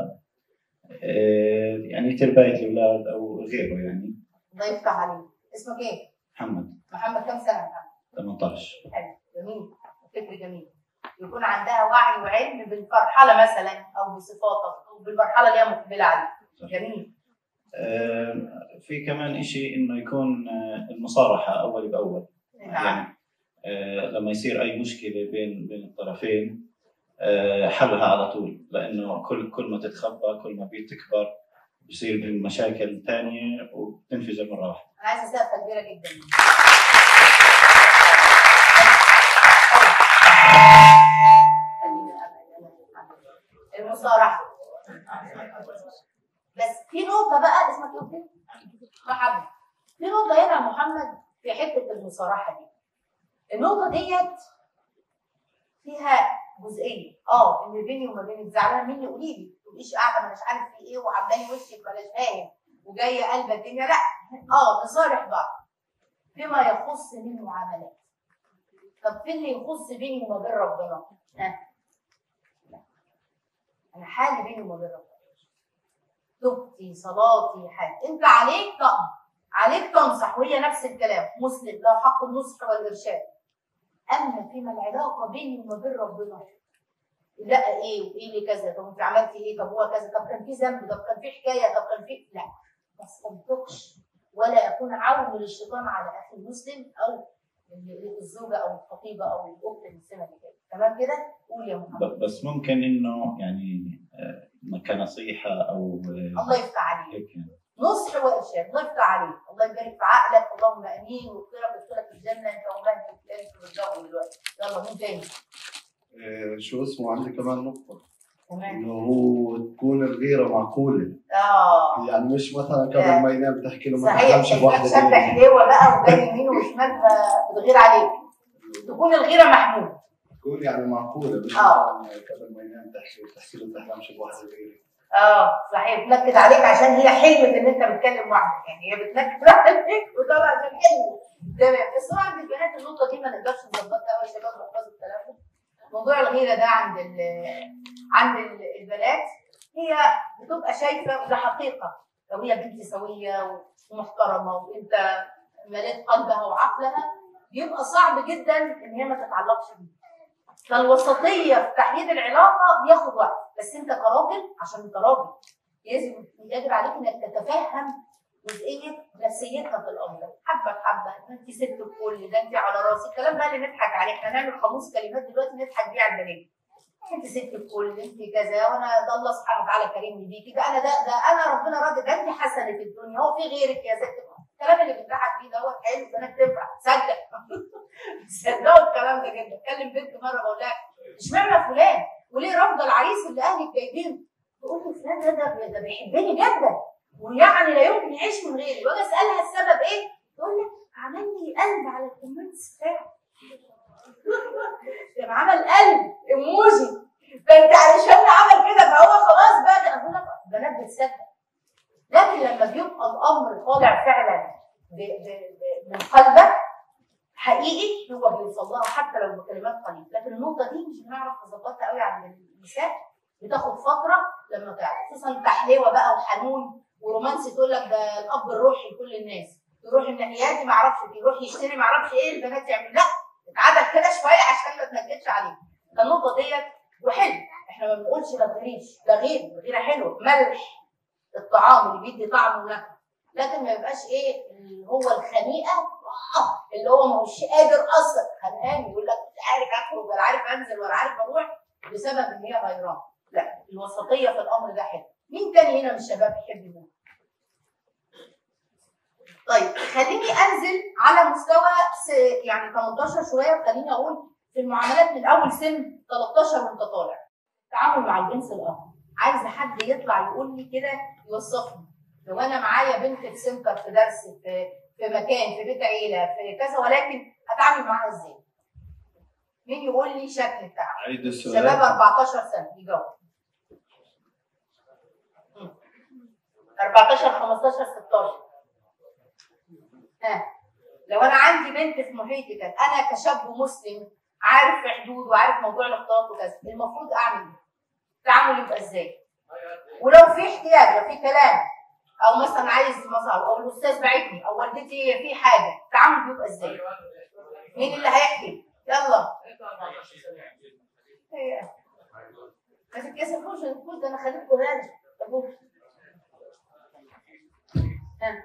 S7: آه، يعني تربيه الاولاد او غيره يعني
S1: الله يفتح عليك اسمك ايه؟
S7: محمد
S1: محمد كم سنه يا محمد؟
S7: 18
S1: حلو جميل فكر جميل يكون عندها وعي وعلم بالمرحله مثلا او بصفاتك او بالمرحله اللي هي مقبله عليها جميل
S7: آه، في كمان شيء انه يكون آه، المصارحه اول باول
S1: نعم
S7: يعني آه، لما يصير اي مشكله بين بين الطرفين آه، حلها على طول لانه كل كل ما تتخبى كل ما بتكبر بصير بمشاكل ثانيه وبتنفجر مره واحده
S1: انا عايزه سقفه كبيره جدا المصارحه بس في نقطه بقى اسمك ايه قلت لي؟ محمد في نقطه هنا يا محمد في حته المصارحه دي النقطه ديت فيها جزئيه اه ان بيني وما بينك زعلانه مني قولي لي ما تبقيش قاعده ما مش عارف في ايه وعاملاني وشك بلاش هايم وجايه قلبه الدنيا لا اه نصارح بعض فيما يخص من المعاملات طب في اللي يخص بيني وما بين ربنا ها لا. انا حالي بيني وما بين ربنا توبتي صلاتي حالي انت عليك تأمر عليك تنصح وهي نفس الكلام مسلم له حق النصح والارشاد اما فيما العلاقه بيني وما بين ربنا لا ايه وايه اللي كذا طب انت عملتي ايه طب هو كذا طب كان في ذنب طب كان في حكايه طب كان في لا ما استنطقش ولا اكون عون للشيطان على اخي المسلم او الزوجه او الخطيبه او الاخت المسلمه اللي كده تمام كده قول يا محمد
S7: ب- بس ممكن انه يعني آه، كنصيحه او آه،
S1: الله يفتح عليك
S7: هيك يعني.
S1: نصح وارشاد الله يفتح عليك الله يبارك في عقلك اللهم امين ويغفرك ويدخلك الجنه انت ومهد انت بالجو دلوقتي يلا مين تاني
S3: آه، شو اسمه عندي كمان نقطة
S1: تمام
S3: انه هو تكون الغيرة معقولة
S1: اه
S3: يعني مش مثلا
S1: لا.
S3: قبل ما ينام تحكي له ما
S1: صحيح
S3: تحلمش
S1: انت
S3: بواحدة
S1: تشبه
S3: غيري
S1: حلوه بقى وجاي يمين وشمال بتغير عليك تكون الغيره محمود
S3: تكون يعني معقولة مش
S1: آه.
S3: مثلا قبل ما ينام تحكي تحكي له ما تحلمش بواحدة غيري
S1: اه صحيح بتنكد عليك عشان هي حلمت ان انت بتكلم واحده يعني هي بتنكد عليك وطبعا عشان حلمت تمام بس هو عند البنات النقطه دي ما نقدرش نظبطها قوي يا شباب محفظه التلفون موضوع الغيره ده عند ال- عند ال- البنات هي بتبقى شايفه وده حقيقه لو هي بنت سويه ومحترمه وانت مليت قلبها وعقلها بيبقى صعب جدا ان هي ما تتعلقش بيك فالوسطيه في تحديد العلاقه بياخد وقت بس انت كراجل عشان انت راجل يجب يجب عليك انك تتفهم جزئيه نفسيتها في الامر ده حبه بحبه ده انت ست الكل ده انت على راسي الكلام بقى اللي نضحك عليه احنا نعمل قاموس كلمات دلوقتي نضحك بيه على البنات انت ست الكل انت كذا وانا ده الله سبحانه وتعالى كريمني بيكي ده انا ده ده انا ربنا راضي ده انت حسنه في الدنيا هو في غيرك يا ست الكلام اللي بنضحك بيه دوت حلو البنات تنفع صدق صدقوا الكلام ده جدا اتكلم بنت مره بقول لها اشمعنى فلان وليه رافضه العريس اللي اهلك جايبينه؟ تقول لي فلان ده ده ده بيحبني جدا ويعني لا يمكن يعيش من غيري واجي اسالها السبب ايه؟ تقول لي عمل لي قلب على الكومنتس بتاعه لما عمل قلب ايموجي فانت علشان عمل كده فهو خلاص بقى ده اقول لك بنات بتصدق لكن لما بيبقى الامر طالع فعلا ب ب ب من قلبك حقيقي هو بيوصل لها حتى لو بكلمات قليله لكن النقطه دي مش بنعرف نظبطها قوي عند النساء بتاخد فتره لما تعرف خصوصا تحليوه بقى وحنون ورومانسي تقول لك ده الاب الروحي لكل الناس يروح الناحيات ما اعرفش يروح يشتري ما اعرفش ايه البنات يعمل لا اتعدل كده شويه عشان ما تنكدش عليه فالنقطه ديت وحلو احنا ما بنقولش ما تغيريش ده غير غيره حلوه ملح الطعام اللي بيدي طعم ونكهه لكن ما يبقاش ايه اللي هو الخنيقه آه، اللي هو ما هوش قادر اصلا خانقان يقول لك مش عارف اخرج ولا عارف انزل ولا عارف اروح بسبب ان هي غيران لا الوسطيه في الامر ده حلو مين تاني هنا من الشباب يحب يقول طيب خليني انزل على مستوى س- يعني 18 شويه خليني اقول في المعاملات من اول سن 13 وانت طالع التعامل مع الجنس الاخر عايزه حد يطلع يقول لي كده يوصفني لو انا معايا بنت في سنتر في درس في في مكان في بيت عيله في كذا ولكن اتعامل معاها ازاي؟ مين يقول لي شكل بتاعها؟
S3: عيد
S1: شباب
S3: السؤال
S1: 14 سنه يجاوب مم. 14 15 16 ها لو انا عندي بنت في محيطي كده انا كشاب مسلم عارف في حدود وعارف موضوع الاختلاط وكذا المفروض اعمل ايه؟ التعامل يبقى ازاي؟ ولو في احتياج لو في كلام او مثلا عايز مثلا او الاستاذ بعتني او والدتي في حاجه التعامل بيبقى ازاي؟ مين اللي هيحكي؟ يلا ايه ما تتكسفوش الفوز ده انا خليتكم غالي طب ها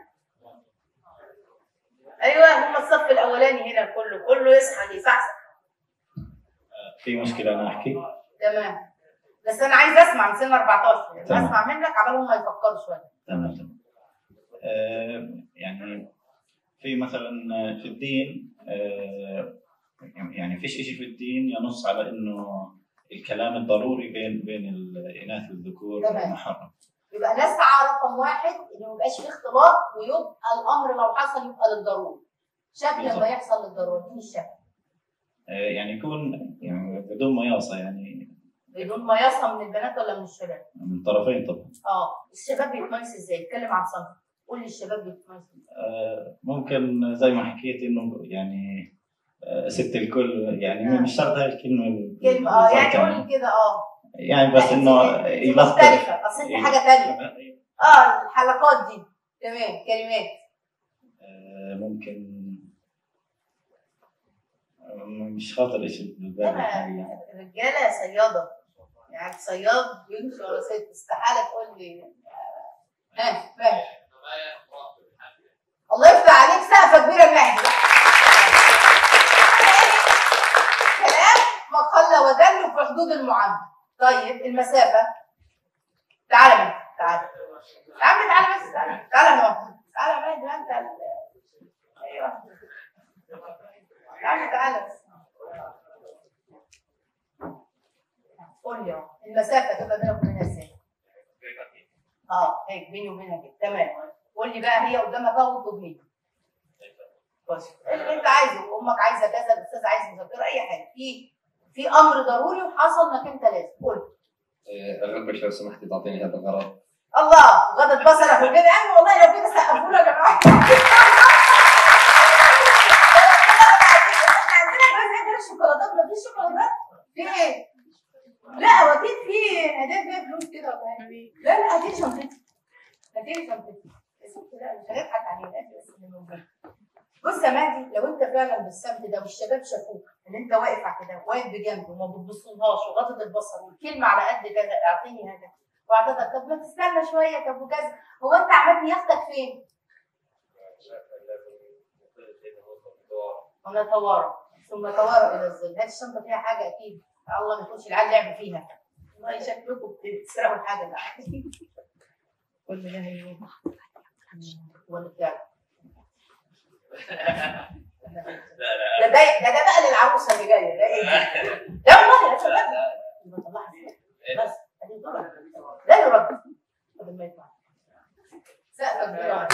S1: ايوه هم الصف الاولاني هنا كله كله يصحى يصحصح
S7: في مشكله انا احكي
S1: تمام بس انا عايز اسمع من سن 14 يعني
S7: تمام.
S1: اسمع منك عبال هم يفكروا شويه
S7: تمام تمام آه، يعني في مثلا في الدين آه، يعني فيش شيء في الدين ينص على انه الكلام الضروري بين بين الاناث والذكور
S1: تمام.
S7: محرم
S1: يبقى نسعى رقم واحد ان ما يبقاش فيه اختلاط ويبقى الامر لو حصل يبقى للضروره شكل لما
S7: بالظبط.
S1: يحصل للضروره دي الشكل
S7: آه، يعني يكون يعني بدون مياصه يعني
S1: بدون ما يصل من البنات ولا من الشباب
S7: من الطرفين طبعا
S1: اه الشباب بيتميز ازاي اتكلم عن صنف قول لي الشباب بيتميزوا
S7: آه، ممكن زي ما حكيت انه يعني آه، ست الكل يعني مش شرط هاي الكلمه
S1: كلمه اه يعني قول لي كده اه
S7: يعني بس
S1: لا،
S7: انه
S1: انت- انت
S7: يلطف
S1: مختلفه اصل انت حاجه ثانيه اه الحلقات دي تمام كلمات
S7: آه، ممكن آه، مش خاطر شيء بالبال
S1: انا
S7: حاليا
S1: الرجاله صياده يعني صياد بيمشي ورا ست استحاله تقول لي ها فاهم الله يفتح عليك سقفه كبيره المهدي كلام ما قل ودل في حدود المعامله طيب المسافه تعالى مهدي تعالى يا عم تعالى بس تعالى تعالى نقعد تعالى يا مهدي انت ال- ايوه يا عم تعالى بس قول لي اهو المسافه تبقى بينك وبينها ازاي؟ اه هيك بيني وبينها كده تمام قول لي بقى هي قدامك اهو واطلب مني بس اللي انت عايزه امك عايزه كذا الاستاذ عايز مذكره اي حاجه في في امر ضروري وحصل انك انت لازم قول
S8: اغلبك لو سمحتي تعطيني هذا الغرض
S1: الله غضت بصرك وكده يا عم والله لو كده سقفوا له يا جماعه احنا عندنا جواز غير الشوكولاتات مفيش شوكولاتات في ايه؟ لا واكيد في هدايا فيها فلوس كده ولا إيه؟ لا لا هاتي شنطتي هاتي شنطتي يا ستي لا مش هنضحك علينا هاتي بس اللي موجود بص يا مهدي لو انت فعلا بالسمت ده والشباب شافوك ان انت واقف على كده واقف بجنبه وما بتبصلهاش وغضت البصر والكلمه على قد كذا اعطيني هذا واعتقد طب ما تستنى شويه طب وكذا هو انت عمال ياخدك فين؟ ونتوارى ثم توارى الى الظل هذه الشنطه فيها حاجه اكيد الله ما يكونش العيال لعبوا فيها والله شكلكم بتسرقوا الحاجه ده كل ده هي ولا بتاع ده ده ده ده بقى للعروسه اللي جايه ده ايه ده؟ ده والله يا شباب يبقى طلعها فين؟ بس ادي ضرب ده يرد قبل ما يطلع سقف كبير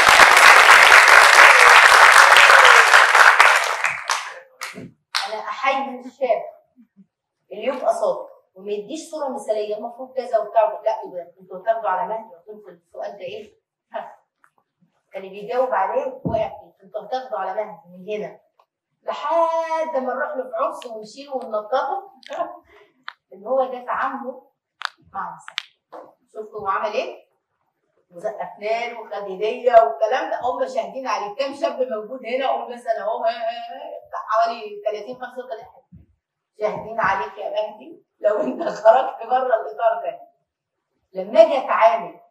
S1: انا احيي الشاب اللي يبقى صادق وما يديش صوره مثاليه المفروض كذا وبتاع لا يبقى انتوا تاخدوا على مهلي وتقولوا السؤال ده ايه؟ ها. كان اللي بيجاوب عليه وقع فيه انتوا هتاخدوا على مهلي من هنا لحد ما نروح له في عرس ونشيله وننططه ان هو ده تعامله مع النساء شفتوا هو عمل ايه؟ وزقفنا له وخد هديه والكلام ده هم شاهدين عليه كام شاب موجود هنا قول مثلا اهو ها- ها- ها، بتاع حوالي 30 35 شاهدين عليك يا مهدي لو انت خرجت بره الاطار ده لما اجي اتعامل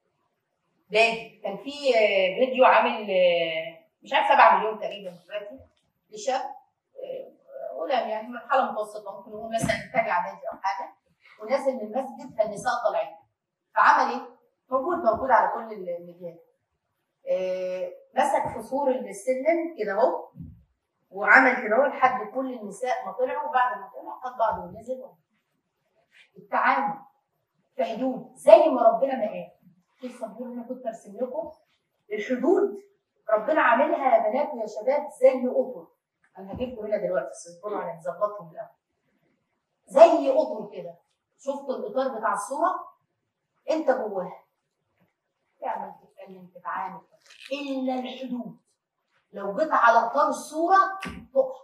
S1: باجي كان في آه، فيديو عامل آه، مش عارف 7 مليون تقريبا دلوقتي لشاب آه، غلام يعني مرحله متوسطه ممكن نقول مثلا تاني اعدادي او حاجه ونازل من المسجد فالنساء طالعين فعمل ايه؟ موجود موجود على كل الميديات آه، مسك في سور السلم كده اهو وعمل كده اهو لحد كل النساء ما طلعوا بعد ما طلع خد بعضه ونزل التعامل في حدود زي ما ربنا ما قال في السبوره اللي انا كنت ارسم لكم الحدود ربنا عاملها يا بنات ويا شباب زي قطر انا هجيبكم هنا دلوقتي بس اصبروا على نظبطهم الاول زي قطر كده شفتوا الاطار بتاع الصوره انت جواها تعمل تتكلم تتعامل الا الحدود لو جيت على اطار الصوره تقع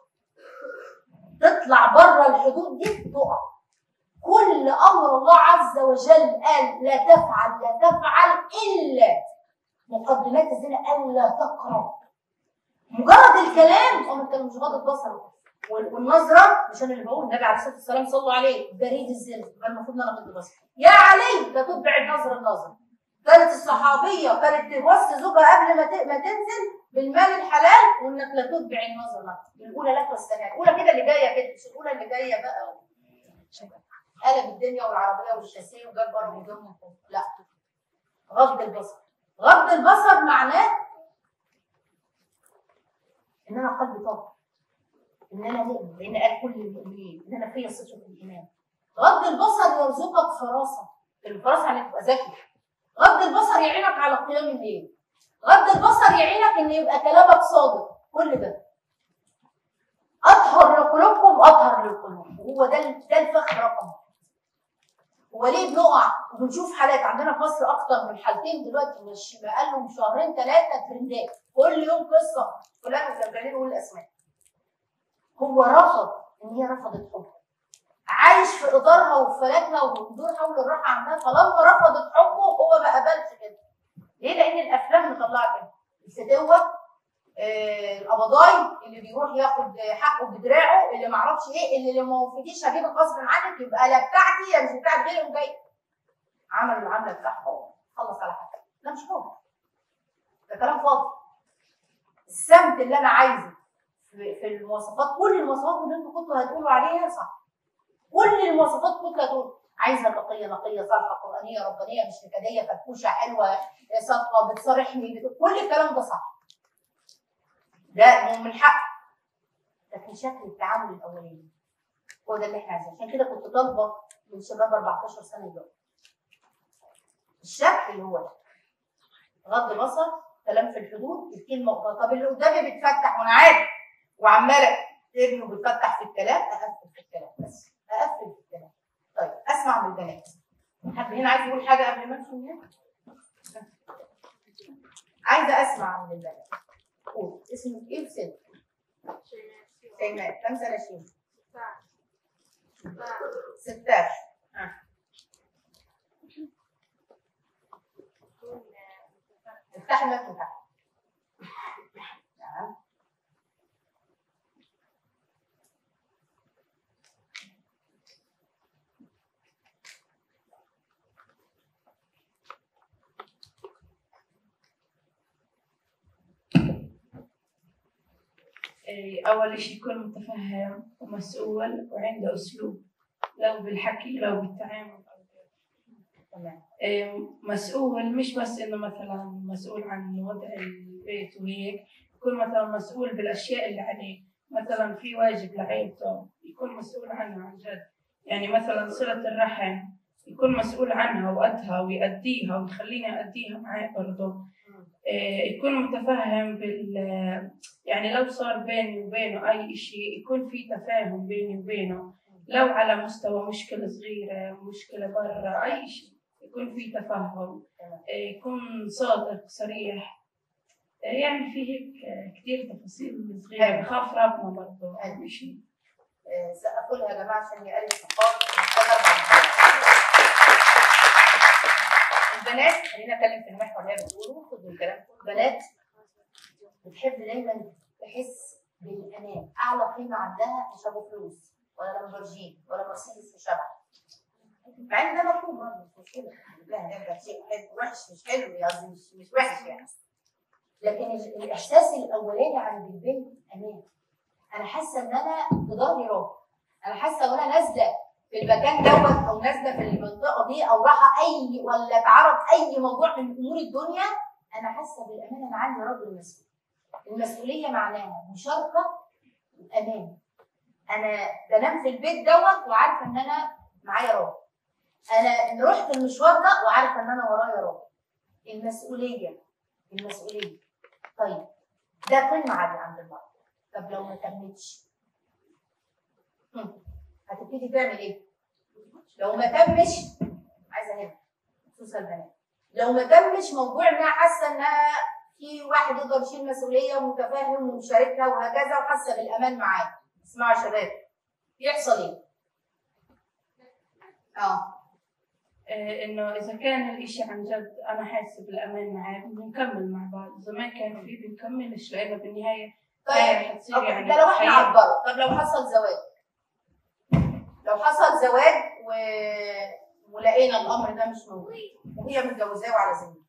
S1: تطلع بره الحدود دي تقع كل امر الله عز وجل قال لا تفعل لا تفعل الا مقدمات الزنا قال لا تقرب مجرد الكلام هو انت مش غاضب بصره وال- والنظره مش انا اللي بقول النبي عليه الصلاه والسلام صلوا عليه بريد الزنا يبقى المفروض ان انا اغض بصري يا علي لا تتبع النظر النظر كانت الصحابيه كانت توصي زوجها قبل ما ت- ما تنزل بالمال الحلال وانك لا تتبع النظر النظر الاولى لك والثانيه الاولى كده اللي جايه كده مش الاولى اللي جايه بقى قلب الدنيا والعربيه والشاسيه وجاب بره وجاب من فوق لا غض البصر غض البصر معناه ان انا قلبي طاهر ان انا مؤمن لان قال كل المؤمنين ان انا فيا صفه الايمان غض البصر يرزقك فراسه الفراسه يعني تبقى ذكي غض البصر يعينك على قيام الليل غض البصر يعينك ان يبقى كلامك صادق كل ده اطهر لقلوبكم اطهر للقلوب وهو ده ده الفخر رقم واحد. هو ليه بنقع وبنشوف حالات عندنا في مصر اكتر من حالتين دلوقتي مش بقالهم شهرين ثلاثه ترندات كل يوم قصه فلان وفلان نقول الاسماء هو رفض ان هي رفضت حبه عايش في اطارها وفلاتها وبدور حول الراحه عندها فلما رفضت حبه هو ما قبلش كده ليه؟ لان الافلام مطلعه كده الفتوه آه، القبضاي اللي بيروح ياخد حقه بدراعه اللي ما اعرفش ايه اللي لو ما وفيتيش هجيبك غصب عنك يبقى لا بتاعتي يا مش بتاعت غيري وجاي عمل العمله بتاعته خلص على حاجه لا مش حب ده كلام فاضي السمت اللي انا عايزه في في المواصفات كل المواصفات اللي انتوا كنتوا هتقولوا عليها صح كل المواصفات كنتوا هتقولوا عايزه تقيه نقيه صالحه قرانيه ربانيه مش نكديه فرفوشه حلوه صادقه بتصارحني بت- كل الكلام ده صح ده من حق لكن شكل التعامل الاولاني هو ده اللي احنا عايزينه عشان كده كنت طالبه من شباب 14 سنه دول الشكل اللي هو ده غض بصر كلام في الحدود الكلمه طب اللي قدامي بيتفتح وانا عارف وعماله ابنه بيتفتح في الكلام اقفل في الكلام بس اقفل في الكلام طيب اسمع من البنات حد هنا عايز يقول حاجه قبل ما امشي من هنا عايزه اسمع من البنات قول اسمك ايه وسن شيماء كم سنه شيماء 16 ها. افتحي المايك من تحت نعم
S2: إيه، أول شيء يكون متفهم ومسؤول وعنده أسلوب لو بالحكي لو بالتعامل
S1: تمام
S2: إيه، مسؤول مش بس إنه مثلا مسؤول عن وضع البيت وهيك يكون مثلا مسؤول بالأشياء اللي عليه مثلا في واجب لعيلته يكون مسؤول عنها عن جد يعني مثلا صلة الرحم يكون مسؤول عنها وقتها ويأديها ويخليني أديها معاه برضه إيه، يكون متفهم بال يعني لو صار بيني وبينه أي شيء يكون في تفاهم بيني وبينه لو على مستوى مشكلة صغيرة مشكلة برا أي شيء يكون في تفهم إيه، يكون صادق صريح إيه، يعني في هيك آه، كتير تفاصيل صغيرة
S1: حلو.
S2: بخاف ربنا برضه
S1: حلو.
S2: أهم شيء
S1: آه، سقفوا لها يا جماعه عشان يقلل ثقافه البنات خلينا نتكلم في المحور اللي هي بتقوله خدوا الكلام البنات بتحب دايما تحس بالامان اعلى قيمه عندها مش ابو فلوس ولا لامبورجيني ولا مرسيدس في شبع مع ان ده مطلوب برضه مش مشكله لا ده شيء حلو وحش مش حلو قصدي مش مش وحش يعني لكن ال- الاحساس الاولاني عند البنت امان انا حاسه ان انا في ظهري راجل انا حاسه وانا نازله في المكان دوت او نازله في المنطقه دي او رايحه اي ولا اتعرض اي موضوع من امور الدنيا انا حاسه بالامان انا عندي راجل مسؤول المسؤوليه معناها مشاركه وامان انا بنام في البيت دوت وعارفه ان انا معايا راجل انا رحت المشوار ده وعارفه ان انا ورايا راجل المسؤوليه المسؤوليه طيب ده قيمه عاليه عند المرأة طب لو ما تمتش هم، هتبتدي تعمل ايه؟ لو ما تمش عايزه هنا خصوصا البنات لو ما تمش موضوع انها حاسه انها في واحد يقدر يشيل مسؤوليه ومتفاهم ومشاركها وهكذا وحاسه بالامان معاه اسمعوا يا شباب يحصل ايه؟ اه
S2: آه، انه اذا كان الاشي عن جد انا حاسه بالامان معاه بنكمل مع بعض زمان كان في بنكملش لانه بالنهايه
S1: طيب
S2: هاي حتصير
S1: أوكي،
S2: يعني
S1: ده لو احنا
S2: حياة.
S1: عبروا طب لو حصل زواج لو حصل زواج و... ولقينا الامر ده مش موجود وهي متجوزاه وعلى ذمه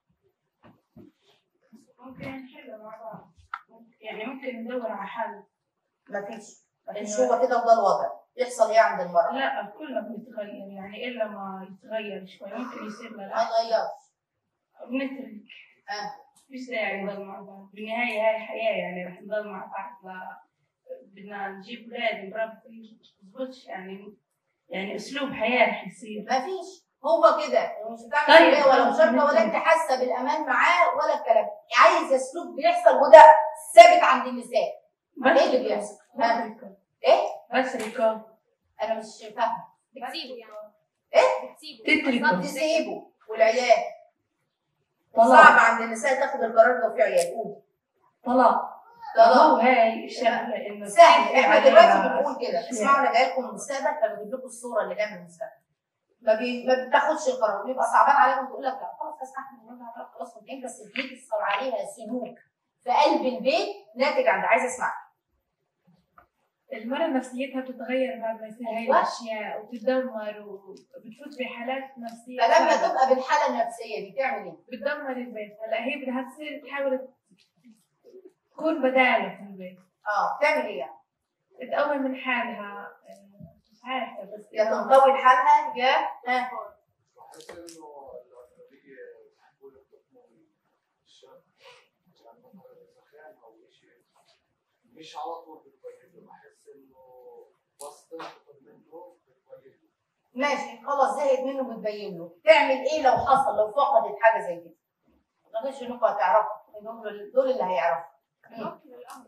S2: ممكن نحل مع بعض يعني ممكن ندور على حل
S1: مفيش مفيش هو كده وده الوضع يحصل ايه عند المرأة؟
S2: لا كلنا بنتغير يعني الا ما يتغير شوي ممكن يصير
S1: ما
S2: لنا
S1: يغيرش
S2: بنترك
S1: آه.
S2: مش داعي نضل مع بعض بالنهايه هاي حياه يعني رح نضل مع بعض لا بدنا نجيب اولاد نربي بزبطش يعني يعني اسلوب حياه رح يصير
S1: مفيش هو كده ومش بتعمل
S2: طيب،
S1: طيب ولا
S2: خلاص،
S1: مشاركه ولا
S2: نترك.
S1: انت حاسه بالامان معاه ولا الكلام عايز اسلوب بيحصل وده ثابت عند النساء
S2: بس
S1: ايه اللي بيحصل؟
S2: بس
S1: ها؟
S2: ركاب
S1: ايه؟
S2: بس ركاب
S1: انا مش فاهمه
S9: بتسيبه يعني
S2: تتركه
S1: تسيبه والعيال
S2: طلاق.
S1: صعب عند النساء تاخد القرار ده وفي عيال قول
S2: طلاق
S1: طلاق
S2: هو هاي الشغله انه
S1: سهل
S2: في
S1: احنا دلوقتي
S2: عليها
S1: بنقول كده
S2: أشياء.
S1: اسمعوا انا جاي لكم من المستقبل فبجيب لكم الصوره اللي جايه من المستقبل ما, بي... ما بتاخدش القرار بيبقى صعبان عليهم تقول لك لا خلاص هستحمل الوضع ده خلاص ممكن بس بيحصل عليها سلوك في قلب البيت ناتج عن ده عايزه اسمع
S9: المرأة نفسيتها بتتغير بعد ما يصير هاي
S1: أيوة.
S9: الأشياء وبتتدمر وبتفوت بحالات نفسية
S1: فلما
S9: صعبة.
S1: تبقى بالحاله النفسيه دي تعمل ايه؟
S9: بتدمر البيت هلا هي بدها تصير تحاول تكون بدالة في البيت
S1: اه تعمل ايه يعني؟
S9: تقوي من حالها آه، مش عارفة بس
S1: يا
S9: إنه-
S1: تنطوي لحالها يا ها
S5: بحس انه لما بيجي يحبوا يخطبوا الشاب عشان مثلا سخان او شيء مش على طول بتبين له بحس انه وسط تاخد منه بتبين له
S1: ماشي خلاص زهقت منه بتبين له تعمل ايه لو حصل لو فقدت حاجه زي كده؟ ما تقولش انكم هتعرفوا دول دول اللي هيعرفوا مم.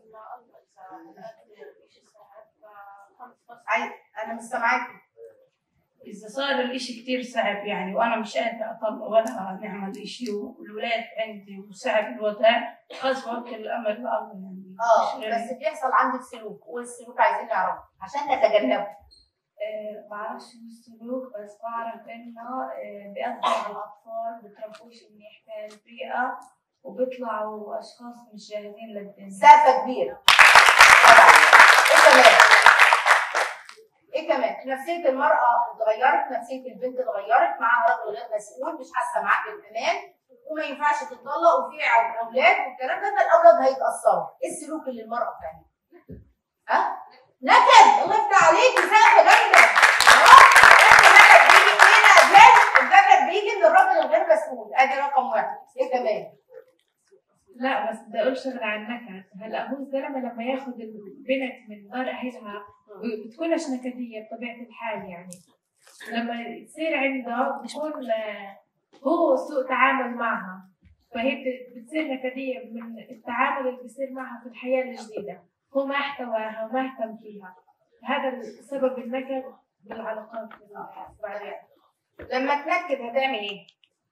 S1: عايز انا مش سامعاكي
S2: إذا صار الإشي كتير صعب يعني وأنا مش قادرة أطلع ولا نعمل إشي والولاد عندي وصعب الوضع خلص بوكل الأمر لله يعني
S1: اه
S2: مش غير-
S1: بس بيحصل عندك سلوك والسلوك عايزين نعرفه عشان نتجنبه
S9: آه، بعرفش شو السلوك بس بعرف انه آه، بيأثر على الأطفال بتربوش منيح في البيئة وبيطلعوا أشخاص مش جاهزين للدنيا
S1: سقفه كبيره طبعا ايه كمان؟ ايه كمان؟ نفسيه المراه اتغيرت، نفسيه البنت اتغيرت، معاها راجل غير مسؤول مش حاسه معاك بالامان وما ينفعش تتطلق وفي ع- اولاد والكلام ده فالاولاد هيتاثروا، ايه السلوك اللي المراه بتعمله؟ ها؟ نكد الله يفتح عليك سقفه جامده اه انت نكد بيجي هنا ازاي؟ النكد بيجي من الراجل الغير مسؤول ادي رقم واحد، ايه كمان؟
S9: لا بس بدي أقول شغلة عن النكد هلا هو الزلمة لما ياخد البنت من دار أهلها بتكونش نكدية بطبيعة الحال يعني لما تصير عنده بتكون آه، هو سوء تعامل معها فهي بت- بتصير نكدية من التعامل اللي بيصير معها في الحياة الجديدة هو ما احتواها وما اهتم فيها هذا سبب النكد بالعلاقات بعدين
S1: لما تنكد هتعمل ايه؟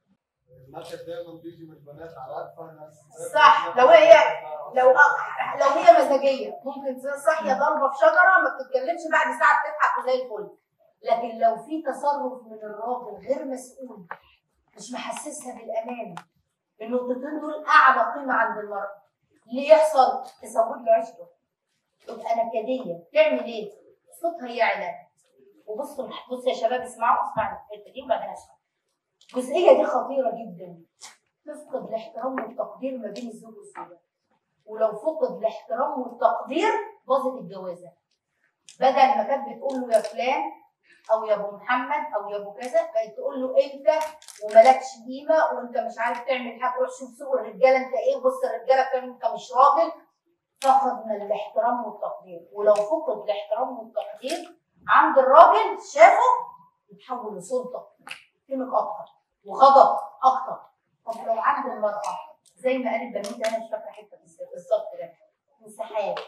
S5: النكد دايما بيجي من البنات على اكثر ناس
S1: صح، لو هي- لو لو هي مزاجيه ممكن تصير صاحيه ضربه في شجره ما بتتكلمش بعد ساعه بتضحك وزي الفل لكن لو في تصرف من الراجل غير مسؤول مش محسسها بالامان النقطتين دول اعلى قيمه عند المراه اللي يحصل تسود له عيشته تبقى نكديه تعمل ايه؟ صوتها يعلى وبصوا بصوا يا شباب اسمعوا اسمعوا الحته دي وبعدين اسمعوا الجزئيه دي خطيره جدا تفقد الاحترام والتقدير ما بين الزوج والزوجه ولو فقد الاحترام والتقدير باظت الجوازه بدل ما كانت بتقول له يا فلان او يا ابو محمد او يا ابو كذا بقت تقول له انت وملكش قيمه وانت مش عارف تعمل حاجه روح شوف سوق الرجاله انت ايه بص الرجاله بتعمل انت مش راجل فقدنا الاحترام والتقدير ولو فقد الاحترام والتقدير عند الراجل شافه يتحول لسلطه قيمك اكتر وغضب اكتر طب لو عند المراه زي ما قالت بنوته انا مش فاكره حته بالظبط- بالظبط ده انسحاب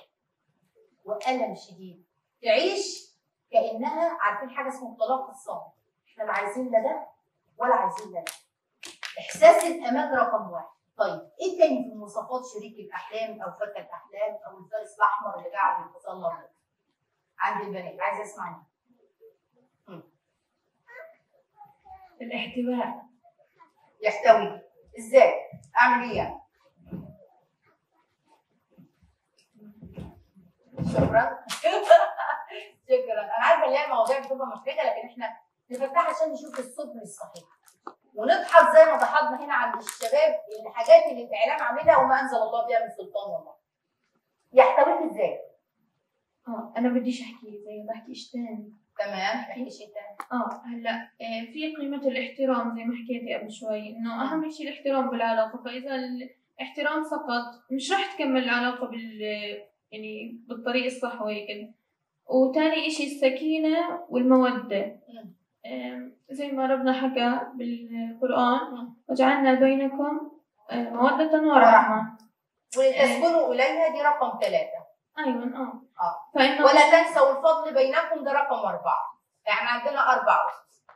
S1: والم شديد تعيش كانها عارفين حاجه اسمها الطلاق الصامت احنا لا عايزين لا ده ولا عايزين لا ده احساس الامان رقم واحد طيب ايه تاني في مواصفات شريك الاحلام او فتى الاحلام او الفارس الاحمر اللي قاعد يتسلط ده؟ عند البنات عايزه اسمع
S9: الاحتواء
S1: يحتوي ازاي؟ اعمل ايه يعني؟ شكرا شكرا انا عارفه ان هي المواضيع بتبقى محرجه لكن احنا نفتحها عشان نشوف الصبر الصحيح ونضحك زي ما ضحكنا هنا عند الشباب الحاجات اللي الاعلام عاملها وما انزل الله بها من سلطان والله يحتويك ازاي؟
S9: اه انا بديش احكي زي ما بحكيش تاني
S1: تمام احكي شيء تاني
S9: اه هلا آه، في قيمة الاحترام زي ما حكيتي قبل شوي انه اهم شيء الاحترام بالعلاقة فاذا الاحترام سقط مش راح تكمل العلاقة بال يعني بالطريق الصح وهيك وتاني اشي السكينة والمودة
S1: مم.
S9: آم، زي ما ربنا حكى بالقرآن
S1: مم.
S9: وجعلنا بينكم آه، مودة ورحمة
S1: ولتسكنوا اليها دي رقم ثلاثه
S9: ايوه اه
S1: اه
S9: فانه
S1: ولا تنسوا الفضل بينكم ده رقم اربعه يعني عندنا اربع اسس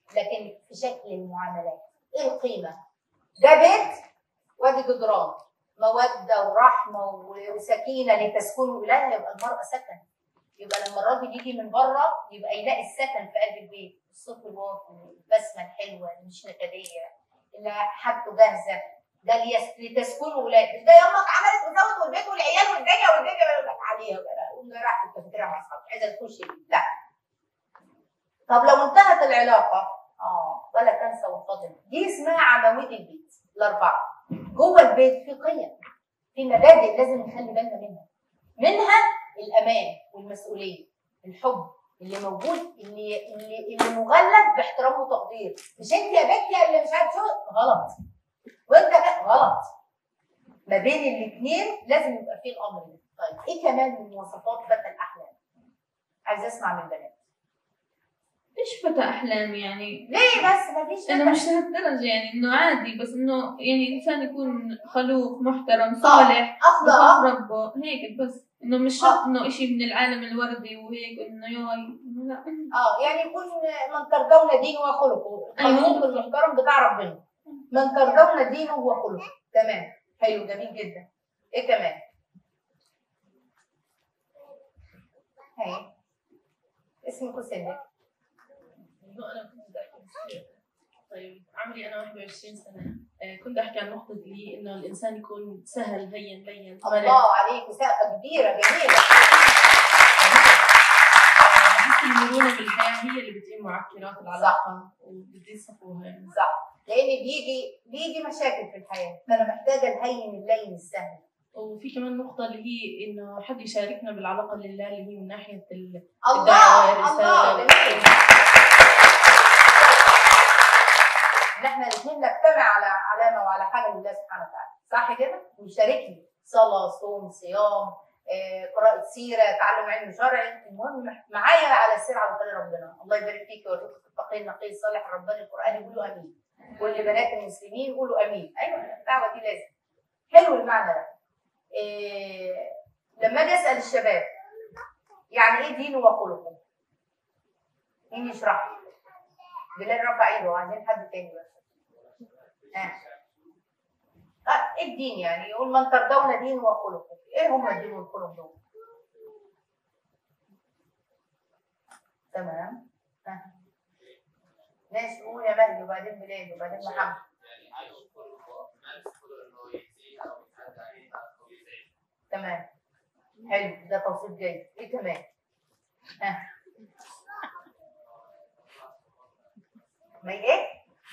S1: لكن في شكل المعاملات ايه القيمه ده بيت وادي جدران موده ورحمه و- وسكينه لتسكنوا اليها يبقى المراه سكن يبقى لما الراجل يجي من بره يبقى يلاقي السكن في قلب البيت الصوت الواطي البسمه الحلوه اللي مش نكديه اللي حاجته جاهزه ده ليس- لتسكنوا اليها مش ده يامك عملت وزود والبيت والعيال والدنيا والدنيا يقول لك عليها قوم راح في الكافيتيريا مع اصحابك عايزه تخش لا طب لو انتهت العلاقه اه ولا تنسى الفضل دي اسمها عواميد البيت الاربعه جوه البيت في قيم في مبادئ لازم نخلي بالنا منها منها الامان والمسؤوليه الحب اللي موجود اللي اللي اللي مغلف باحترام وتقدير مش انت يا بنتي اللي مش عارف شو غلط وانت ك- غلط ما بين الاثنين لازم يبقى فيه الامر ده طيب ايه كمان من مواصفات فتى الاحلام عايز اسمع من البنات
S10: ايش فتى احلام يعني
S1: ليه بس ما فيش
S10: انا مش لهالدرجه يعني انه عادي بس انه يعني انسان يكون خلوق محترم صالح
S1: اخلاق
S10: بخاف ربه هيك بس انه مش شرط انه اشي من العالم الوردي وهيك انه ياي إنه لا
S1: اه يعني يكون من ترضون دينه وخلقه الخلوق المحترم بتاع ربنا من ترضون دينه وخلقه تمام حلو جميل جدا ايه كمان هاي اسمك وسنك
S11: إنه أنا كنت بدي أحكي طيب عمري أنا 21 سنة آه، كنت أحكي عن نقطة لي إنه الإنسان يكون سهل هين لين مرن.
S1: الله عليك سقفه كبيره جميله
S11: بحس المرونة بالحياة هي اللي بتقيم معكرات العلاقة وبدي يصفوها يعني
S1: صح لان بيجي بيجي مشاكل في الحياه فانا محتاجه الهين اللين السهل
S11: وفي كمان نقطة اللي هي إنه حد يشاركنا بالعلاقة لله اللي هي من ناحية ال-
S1: الله
S11: الدعوة
S1: الله
S11: الرسالة
S1: جميل ان احنا الاثنين نجتمع على علامه وعلى حاجه لله سبحانه وتعالى صح كده ويشاركني صلاه صوم صيام آه، قراءة سيرة تعلم علم شرعي المهم معايا على السير على طريق ربنا الله يبارك فيك ويرزقك التقي النقي الصالح الرباني القرآني يقولوا امين كل بنات المسلمين يقولوا امين ايوه الدعوة دي لازم حلو المعنى ده إيه لما اجي اسال الشباب يعني ايه دينه وخلقه مين يشرح لي بلال رفع ايده عايزين حد تاني بس آه. آه. ايه الدين يعني يقول من ترضون دين وخلقه ايه هم الدين والخلق دول تمام آه. ماشي قول يا مهدي وبعدين بلال وبعدين محمد تمام حلو ده توصيف جيد ايه كمان ها ما ايه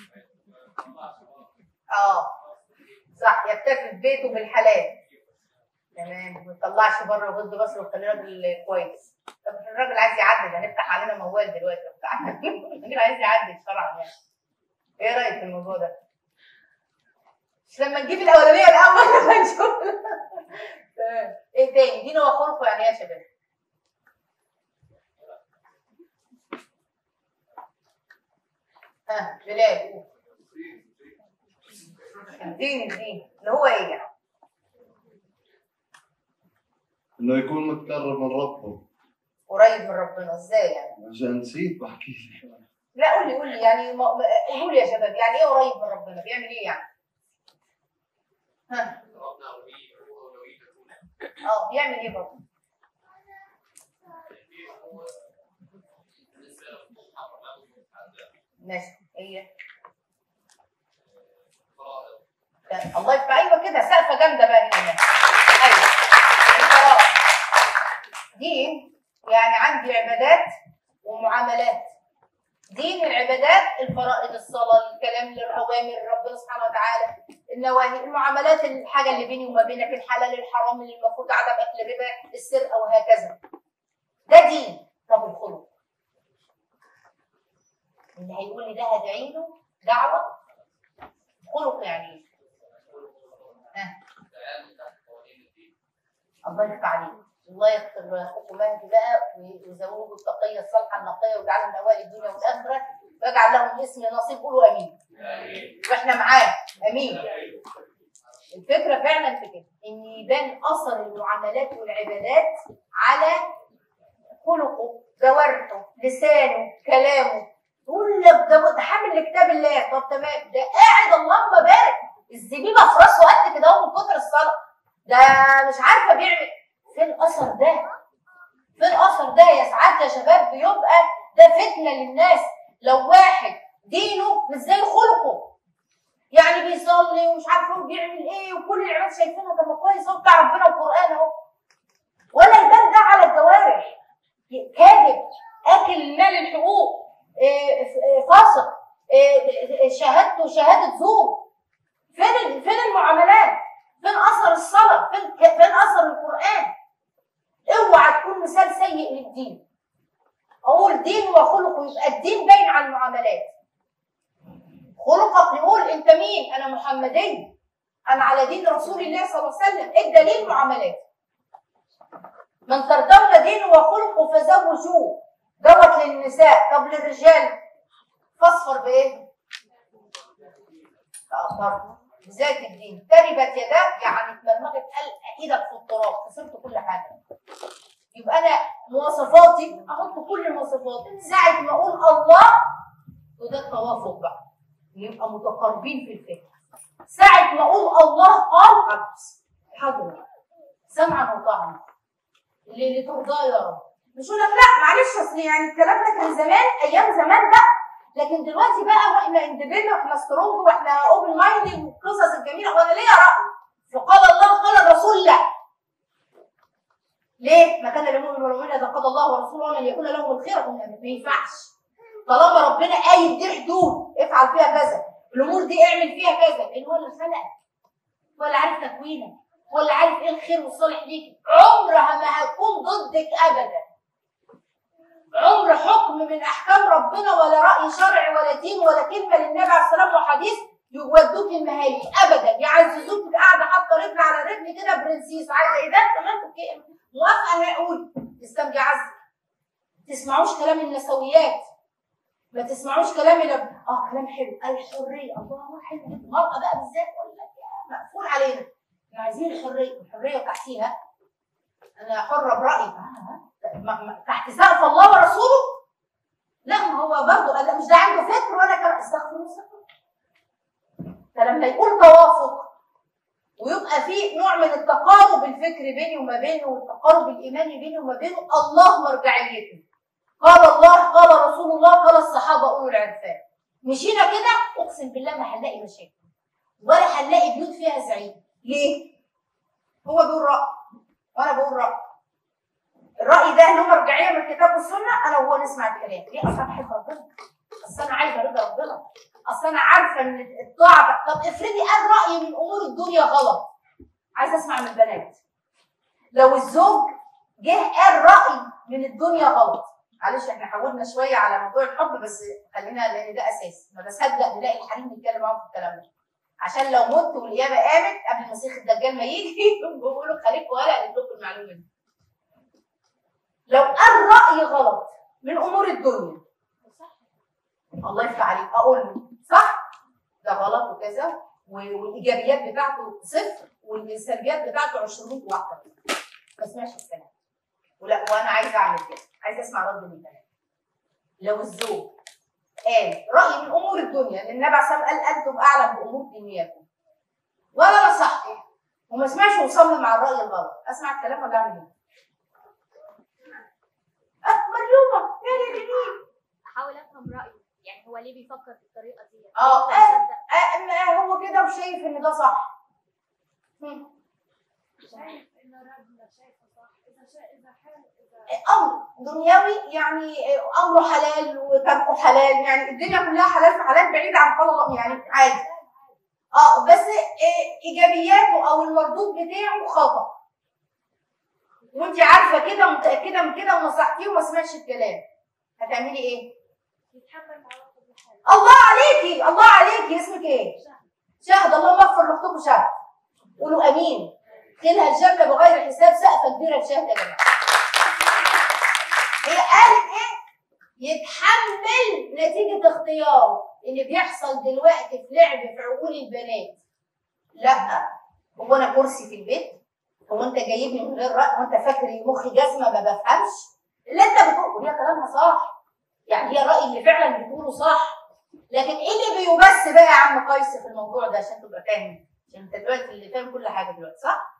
S1: اه صح يكتفي في بيته بالحلال تمام ما يطلعش بره وغض بصره ويخليه راجل كويس طب الراجل عايز يعدل هنفتح علينا موال دلوقتي وبتاع الراجل عايز يعدل شرعا يعني ايه رايك في الموضوع ده؟ مش لما نجيب الاولانيه الاول لما نشوف تمام. ايه تاني دين وخلقه يعني ايه يا شباب ها بلال قول. الدين الدين اللي هو ايه يعني
S3: انه يكون متقرب من ربه
S1: قريب من ربنا ازاي يعني
S3: عشان نسيت بحكي لك
S1: لا قول لي قول لي يعني ما- ما- قولوا لي يا شباب يعني ايه قريب من ربنا بيعمل ايه يعني ها اه بيعمل ايه برضه ماشي هي كان- الله يفتح ايوه كده سقفه جامده بقى هنا ايوه الفرائض. دين يعني عندي عبادات ومعاملات دين العبادات الفرائض الصلاه الكلام للاوامر ربنا سبحانه وتعالى النواهي المعاملات الحاجه اللي بيني وما بينك الحلال الحرام اللي المفروض عدم اكل الربا السرقه وهكذا ده دين طب الخلق اللي هيقول لي ده هدعي له دعوه خلق يعني ايه؟ ها الله يفتح عليك الله يغفر اخوكم مهدي بقى ويزوجه التقيه الصالحه النقيه ويجعلهم من اوائل الدنيا والاخره ويجعل لهم اسم نصيب قولوا امين واحنا معاه امين الفكره فعلا في كده ان يبان اثر المعاملات والعبادات على خلقه جوارحه لسانه كلامه تقول لك ده ده حامل لكتاب الله طب تمام ده قاعد اللهم بارك الزبيبه في راسه قد كده اهو من كتر الصلاه ده مش عارفه بيعمل فين الاثر ده؟ فين الاثر ده يا ساعات يا شباب بيبقى ده فتنه للناس لو واحد دينه مش زي خلقه يعني بيصلي ومش عارفه هو بيعمل ايه وكل العباد شايفينها طب ما كويس اهو بتاع ربنا والقران اهو ولا يبان ده على الجوارح كاذب اكل مال الحقوق إيه، ف- فاسق إيه، شهادته شهاده زور فين ال- فين المعاملات فين اثر الصلاه فين ك- فين اثر القران اوعى تكون مثال سيء للدين اقول دين وخلقه يبقى الدين باين على المعاملات خلقك يقول انت مين انا محمدي انا على دين رسول الله صلى الله عليه وسلم ايه الدليل معاملات من ترضون دينه وخلقه فزوجوه دوت للنساء طب للرجال فاصفر بايه؟ لا برضه بذات الدين تربت يداك يعني اتمرمغت قلق ايدك في التراب خسرت كل حاجه يبقى انا مواصفاتي احط كل المواصفات ساعه ما اقول الله وده التوافق بقى يبقى متقاربين في الفكر ساعه ما اقول الله قال عكس حاضر سمعا وطاعا اللي اللي ترضاه يا رب مش يقول لك لا معلش اصل يعني الكلام ده كان زمان ايام زمان بقى لكن دلوقتي بقى واحنا اندبندنت واحنا سترونج واحنا اوبن مايند والقصص الجميله وانا ليا راي فقال الله قال الرسول لا ليه؟ ما كان للمؤمن والمؤمنة اذا قضى الله ورسوله ان يكون لهم الخيرة من امره ما ينفعش طالما ربنا قايل دي حدود افعل فيها كذا الامور دي اعمل فيها كذا لان هو اللي خلقك هو اللي عارف تكوينك هو اللي عارف ايه الخير والصالح ليك عمرها ما هتكون ضدك ابدا عمر حكم من احكام ربنا ولا راي شرعي ولا دين ولا كلمه للنبي عليه الصلاه والسلام وحديث يودوك المهالك ابدا يعززوك قاعده حاطه رجل على رجل كده برنسيس عايزه ايه ده تمام اوكي موافقه انا اقول استمجي عز تسمعوش كلام النسويات ما تسمعوش كلام ال- اه كلام حلو الحريه الله حلو المراه بقى بالذات ولا مقفول علينا احنا عايزين الحريه الحريه وتحتيها انا حره برايي آه. ما- ما- تحت سقف الله ورسوله لا ما هو برضه أنا مش ده عنده فكر وانا كمان استغفر الله استغفر الله. فلما يقول توافق ويبقى في نوع من التقارب الفكري بيني وما بينه والتقارب الايماني بيني وما بينه الله مرجعيته قال الله قال رسول الله قال الصحابه اولو العرفان مشينا كده اقسم بالله ما هنلاقي مشاكل ولا هنلاقي بيوت فيها زعيم ليه؟ هو بيقول راي وانا بقول راي الراي ده له مرجعيه من الكتاب والسنه انا وهو نسمع الكلام ليه اصل انا بحب ربنا اصل انا عايزه رضا ربنا اصل انا عارفه ان الطاعه طب افرضي قال راي من امور الدنيا غلط عايزه اسمع من البنات لو الزوج جه قال راي من الدنيا غلط معلش احنا حاولنا شويه على موضوع الحب بس خلينا لان ده اساس ما بصدق نلاقي الحريم نتكلم معاهم في الكلام ده عشان لو مت والقيامه قامت قبل مسيح الدجال ما يجي بيقولوا خليكوا ولا قالت لكم المعلومه دي لو قال راي غلط من امور الدنيا الله يفتح عليك اقول له صح ده غلط وكذا و- والايجابيات بتاعته صفر والسلبيات بتاعته 200 واحده ما اسمعش الكلام ولا وانا عايزه اعمل كده عايزه اسمع رد من البنات لو الزوج قال راي من امور الدنيا لان النبي عليه الصلاه والسلام قال انتم اعلم بامور دنياكم ولا نصحته وما سمعش وصمم على الراي الغلط اسمع الكلام ولا اعمل ايه؟ أه مريومه يا جميل
S12: احاول افهم رايه يعني هو ليه بيفكر بالطريقه دي
S1: اه
S12: هو
S1: آه،
S12: مصدق.
S1: آه، آه، هو كده وشايف ان ده صح مم.
S9: شايف ان ربنا شايفه صح اذا شايف اذا حال اذا
S1: امر دنيوي يعني امره حلال وتركه حلال يعني الدنيا كلها حلال في حلال بعيد عن قول الله يعني عادي اه بس إيه، ايجابياته او المردود بتاعه خطا وانت عارفه كده ومتاكده من كده ونصحتيه وما سمعش الكلام هتعملي ايه؟
S9: يتحمل عواقب الحال
S1: الله عليكي الله عليكي اسمك ايه؟ شهد اللهم اغفر لاختكم شهد قولوا امين ادخلها الجنه بغير حساب سقفه كبيره لشهد يا جماعه هي قالت ايه؟ يتحمل نتيجه اختياره اللي بيحصل دلوقتي في لعب في عقول البنات لا هو انا كرسي في البيت هو انت جايبني من غير راي هو انت فاكر مخي جزمه ما بفهمش اللي انت بتقول وهي كلامها صح يعني هي الراي اللي فعلا بتقوله صح لكن ايه اللي بيبث بقى يا عم قيس في الموضوع ده عشان تبقى فاهم عشان انت دلوقتي اللي فاهم كل حاجه دلوقتي صح؟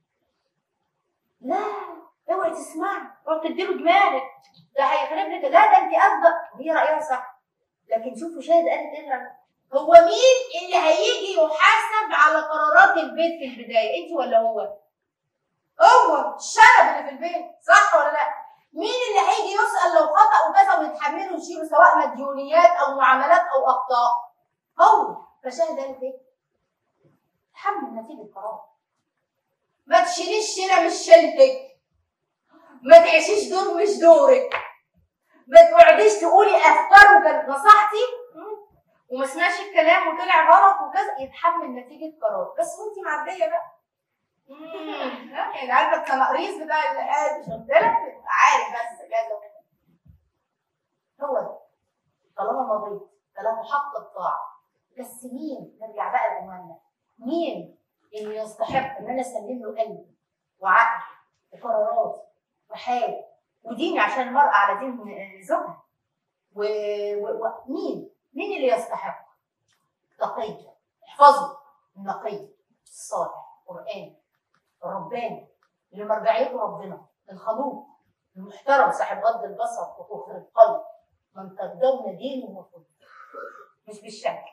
S1: لا اوعي تسمعي اوعي تديله دماغك ده هيخرب لك لا ده انت افضل هي رايها صح لكن شوفوا شاهد قالت ايه الرأي. هو مين اللي هيجي يحاسب على قرارات البيت في البدايه انت ولا هو؟ هو الشنب اللي في البيت صح ولا لا؟ مين اللي هيجي يسال لو خطا وكذا ويتحمله ويشيله سواء مديونيات او معاملات او اخطاء؟ هو فشاهد قالت ايه؟ تحمل نتيجه قرار ما تشيليش شيله مش شيلتك ما تعيشيش دور مش دورك ما تقعديش تقولي افكار وكانت نصحتي وما سمعش الكلام وطلع غلط وكذا يتحمل نتيجه قرار بس وانت معديه بقى مم. لا، يعني عارفه التنقريص بتاع اللي قاعد مش قلت لك تبقى عارف بس كذا وكذا. هو ده طالما مضيت فله حق الطاعه بس مين نرجع بقى لعنواننا مين اللي يستحق ان انا اسلم له قلبي وعقلي وقراراتي وحالي وديني عشان المرأة على دين زوجها ومين و... و... مين؟ مين اللي يستحق؟ تقي احفظوا النقي الصالح القرآن الرباني اللي مرجعيته ربنا الخلوق المحترم صاحب غض البصر وطهر القلب من ترضون دينه وخلقه مش بالشكل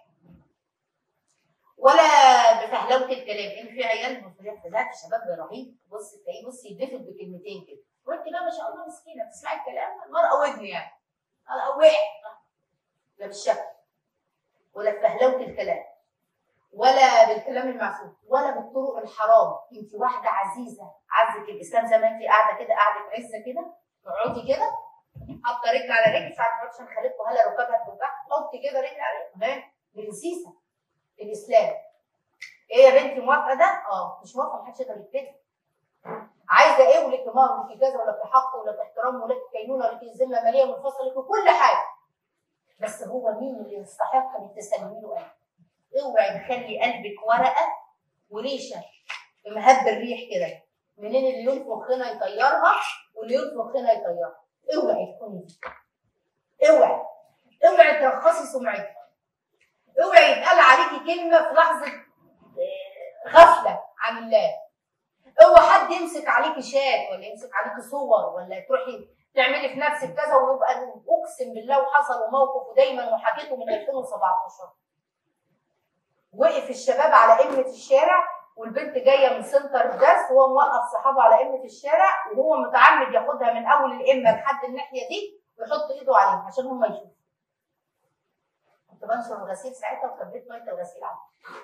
S1: ولا بفهلوه الكلام ان في عيال المصريين لا في شباب رهيب بص تلاقيه بص يدفن بكلمتين كده وانت بقى ما شاء الله مسكينه بتسمعي الكلام المرأة ودن يعني أنا وقع لا بالشكل ولا بفهلوه الكلام ولا بالكلام المعسول ولا بالطرق الحرام انت واحده عزيزه عزك الاسلام زي ما انت قاعده كده قاعده عزه كده تقعدي كده حاطه رجل على رجل مش عارفه عشان خليكم هلا ركبها توجع حطي كده رجل على رجل تمام برنسيسه في الاسلام ايه يا بنتي موافقه ده؟ اه مش موافقه محدش يقدر يتكلم عايزه ايه ولك مهر ولك كذا ولك حق ولك احترام ولك كينونه ولك ذمه ماليه منفصله لك وكل حاجه بس هو مين اللي يستحق انك تسلمي له قلبك؟ اوعي تخلي قلبك ورقه وريشه مهب الريح كده منين اللي ينفخ هنا يطيرها واللي ينفخ هنا يطيرها اوعي تكوني دي اوعي اوعي ترخصي سمعتك اوعي يتقال عليكي كلمه في لحظه آه، غفله عن الله اوعى حد يمسك عليكي شات ولا يمسك عليكي صور ولا تروحي تعملي في نفسك كذا ويبقى اقسم بالله وحصل موقف ودايما وحكيته من 2017 وقف الشباب على قمه الشارع والبنت جايه من سنتر الدرس وهو موقف صحابه على قمه الشارع وهو متعمد ياخدها من اول القمه لحد الناحيه دي ويحط ايده عليها عشان هم يشوفوا كنت بنشر الغسيل ساعتها وكبيت ميه الغسيل عليها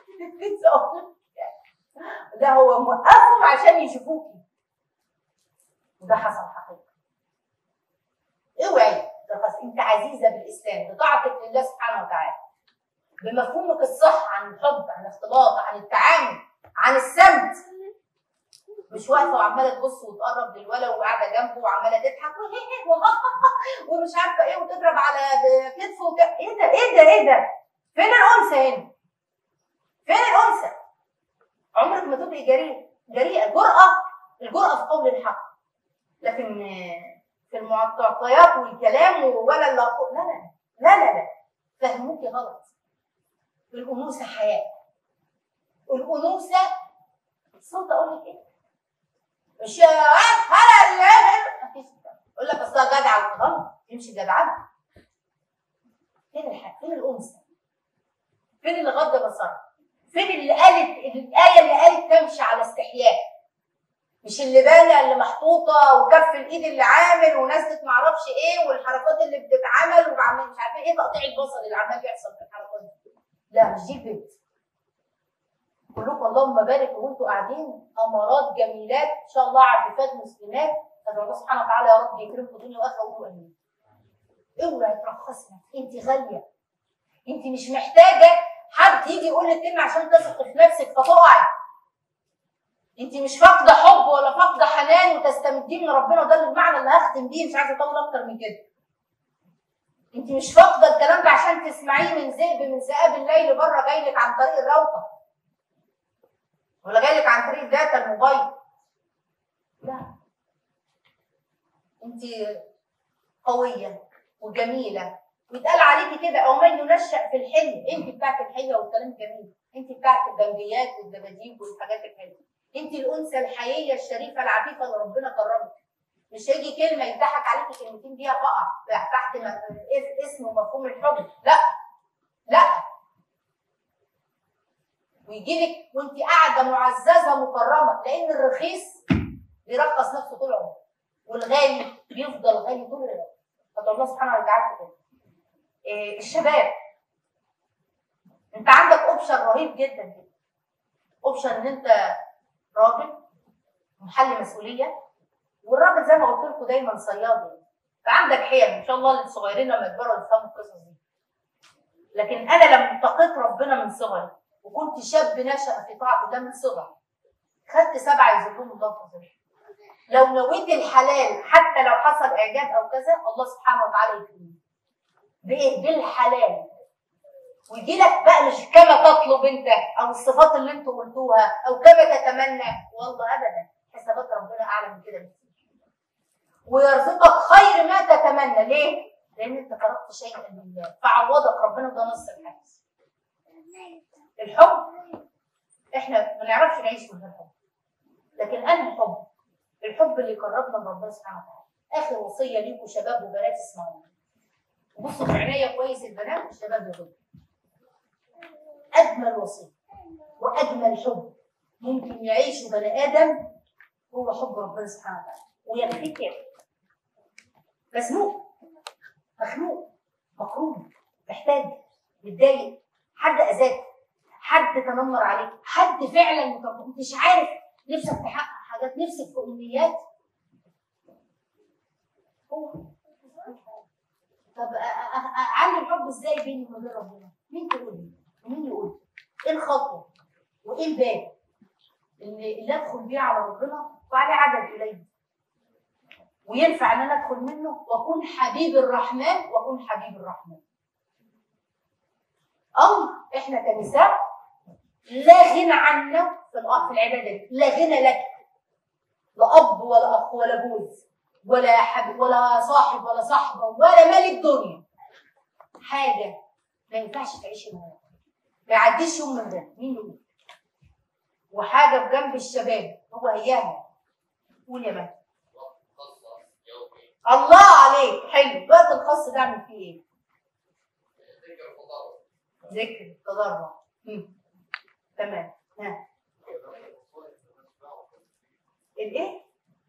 S1: ده هو موقفهم عشان يشوفوكي وده حصل حقيقة اوعي ترخص انت عزيزه بالاسلام بطاعتك لله سبحانه وتعالى بمفهومك الصح عن الحب عن الاختلاط عن التعامل عن السمت مش واقفه وعماله تبص وتقرب للولد وقاعده جنبه وعماله تضحك ومش عارفه ايه وتضرب على كتفه وت... ايه ده ايه ده ايه ده فين الانثى هنا؟ فين الانثى؟ عمرك ما تبقي جريئه جريئه الجرأه الجرأه في قول الحق لكن في المعطيات والكلام ولا اللي لا لا لا لا لا فهموكي غلط الأنوثة حياة الأنوثة صوت أقول لك إيه؟ مش هلا لا مفيش يقول لك أصلها جدعة غلط يمشي جدعنة فين الحياة؟ فين الأنثى؟ فين اللي غض بصرها؟ فين اللي قالت الآية اللي قالت تمشي على استحياء مش اللي بالة اللي محطوطة وكف الإيد اللي عامل ونزلت معرفش إيه والحركات اللي بتتعمل وعمال مش عارفة إيه تقطيع البصر اللي عمال يحصل في الحركات دي لا مش دي البنت كلكم اللهم بارك وانتوا قاعدين أمارات جميلات إن شاء الله عفيفات مسلمات أدعو الله سبحانه وتعالى يا رب يكرمكم دنيا وآخرة وقولوا آمين اوعي ترخصي أنت غالية أنت مش محتاجة حد يجي يقول لك كلمة عشان تثق في نفسك فتقعي انت مش فاقده حب ولا فاقده حنان وتستمدين من ربنا وده المعنى اللي هختم بيه مش عايزه اطول اكتر من كده انت مش فاقده الكلام ده عشان تسمعيه من ذئب من ذئاب الليل بره جاي لك عن طريق الراوتر ولا جاي لك عن طريق داتا الموبايل لا انت قويه وجميله ويتقال عليكي كده او من ينشأ في الحلم انت بتاعت الحلوه والكلام الجميل انت بتاعت البمبيات والدباديب والحاجات الحلوه انت الانثى الحقيقيه الشريفه العفيفه اللي ربنا كرمك مش هيجي كلمه يضحك عليكي كلمتين بيها فقع تحت م- اس- اسم ومفهوم الحب لا لا ويجي لك وانت قاعده معززه مكرمه لان الرخيص بيرخص نفسه طول عمره والغالي بيفضل غالي طول الوقت فده الله سبحانه وتعالى كده إيه الشباب انت عندك اوبشن رهيب جدا جدا اوبشن ان انت راجل محل مسؤوليه والراجل زي ما قلت لكم دايما صياد يعني فعندك حيل ان شاء الله الصغيرين لما يكبروا يفهموا القصص دي لكن انا لما اتقيت ربنا من صغري وكنت شاب نشأ في طاعة الله من صغري خدت سبعة يزلهم الله في ظله لو نويت الحلال حتى لو حصل اعجاب او كذا الله سبحانه وتعالى يكرمك بايه؟ بالحلال ويجي لك بقى مش كما تطلب انت او الصفات اللي انتوا قلتوها او كما تتمنى والله ابدا حسابات ربنا اعلى من كده بكتير ويرزقك خير ما تتمنى ليه؟ لان انت تركت شيئا لله فعوضك ربنا ده نص الحديث الحب احنا ما نعرفش نعيش من غير حب لكن انهي حب؟ الحب اللي قربنا من ربنا سبحانه وتعالى اخر وصيه ليكم شباب وبنات اسمعوا وبصوا في عينيا كويس البنات والشباب يغضوا اجمل وصيه واجمل حب ممكن يعيشه بني ادم هو حب ربنا سبحانه وتعالى ويكفيك كده مسموق مخنوق مكروه محتاج متضايق حد اذاك حد تنمر عليك حد فعلا مت- مش عارف نفسك تحقق حاجات نفسك في امنيات هو طب أ- أ- أ- اعلم الحب ازاي بيني وبين ربنا؟ مين تقول لي؟ ومين يقول لي؟ ايه الخطوه؟ وايه الباب؟ اللي, اللي ادخل بيه على ربنا وعليه عدد قليل. وينفع ان انا ادخل منه واكون حبيب الرحمن واكون حبيب الرحمن. امر احنا كنساء لا غنى عنا في الأ- في العباده دي، لا غنى لك. لا اب ولا اخ ولا جوز ولا حبيب ولا صاحب ولا صاحبه ولا مال الدنيا. حاجه ما ينفعش تعيشي من غيرها. ما يعديش يوم من غيرها، مين يقول؟ وحاجه بجنب الشباب هو هياها. قول يا مهدي. الله عليك حلو الوقت الخاص ده اعمل فيه ايه؟ ذكر التضرع مم. تمام ها الايه؟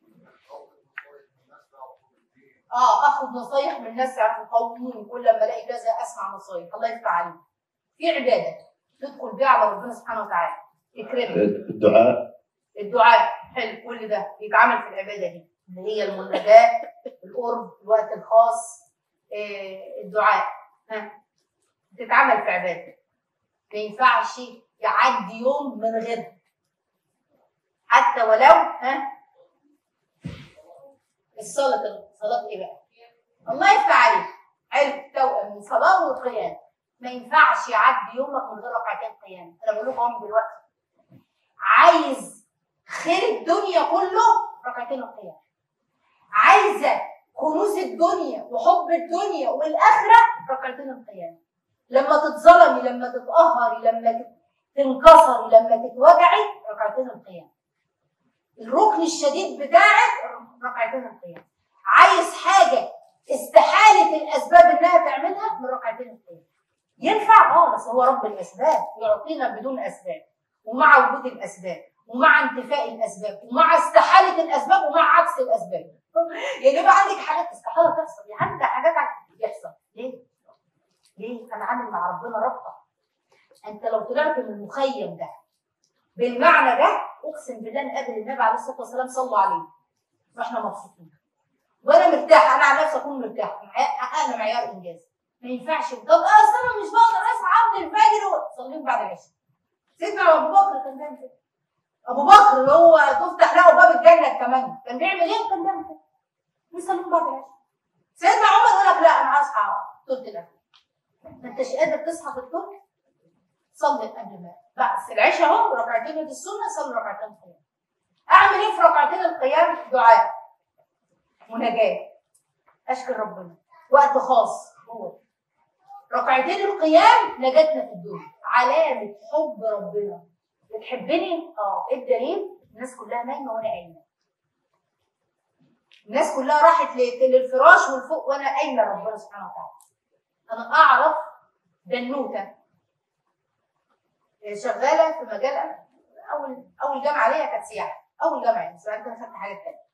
S1: اه اخد نصايح من الناس يعرفوا يقوموني كل لما الاقي كذا اسمع نصايح الله يفتح عليك في عباده تدخل بيها على ربنا سبحانه وتعالى تكرمك
S7: الدعاء
S1: الدعاء حلو كل ده يتعمل في العباده دي اللي هي المناجاه القرب الوقت الخاص آه، الدعاء ها تتعمل في عباده ما ينفعش يعدي يوم من غيرها حتى ولو ها الصلاة صلاة ايه بقى؟ الله يفتح عليك حلو توأم من صلاة وقيام ما ينفعش يعدي يومك من غير ركعتين قيام انا بقول لكم اهو دلوقتي عايز خير الدنيا كله ركعتين القيام عايزه كنوز الدنيا وحب الدنيا والاخره ركعتين القيام لما تتظلمي لما تتقهري لما تت- تنكسري لما تتوجعي ركعتين القيام الركن الشديد بتاعك ركعتين القيام عايز حاجه استحاله الاسباب انها تعملها من ركعتين القيام ينفع اه بس هو رب الاسباب يعطينا بدون اسباب ومع وجود الاسباب ومع انتفاء الاسباب ومع استحاله الاسباب ومع عكس الاسباب يعني يبقى عندك حاجات استحاله تحصل يعني عندك حاجات يحصل ليه؟ ليه؟ انا عامل مع ربنا رابطه انت لو طلعت من المخيم ده بالمعنى ده اقسم بالله نقابل النبي عليه الصلاه والسلام صلوا عليه واحنا مبسوطين وانا مرتاح انا عن نفسي اكون مرتاح معايا- حققنا معيار انجاز ما ينفعش طب اصل انا مش بقدر اصحى قبل الفجر صليت بعد العشاء سيدنا ابو بكر كان بيعمل كده ابو بكر اللي هو تفتح له باب الجنه كمان كان بيعمل ايه كان بيعمل كده يصلون بعد العشاء سيدنا عمر يقول لك لا انا هصحى ثلث الفجر ما انتش قادر تصحى في الثلث صلي قبل ما بس العشاء اهو ركعتين في السنه صلي ركعتين قيام اعمل ايه في ركعتين القيام دعاء مناجاه اشكر ربنا وقت خاص هو ده. ركعتين القيام نجاتنا في الدنيا علامه حب ربنا بتحبني اه ايه الدليل الناس كلها نايمه وانا قايمه الناس كلها راحت ل- للفراش والفوق وانا قايمه ربنا سبحانه وتعالى انا اعرف بنوته شغاله في مجال اول اول جامعه ليا كانت سياحه اول جامعه يعني بس بعد كده خدت حاجات تانيه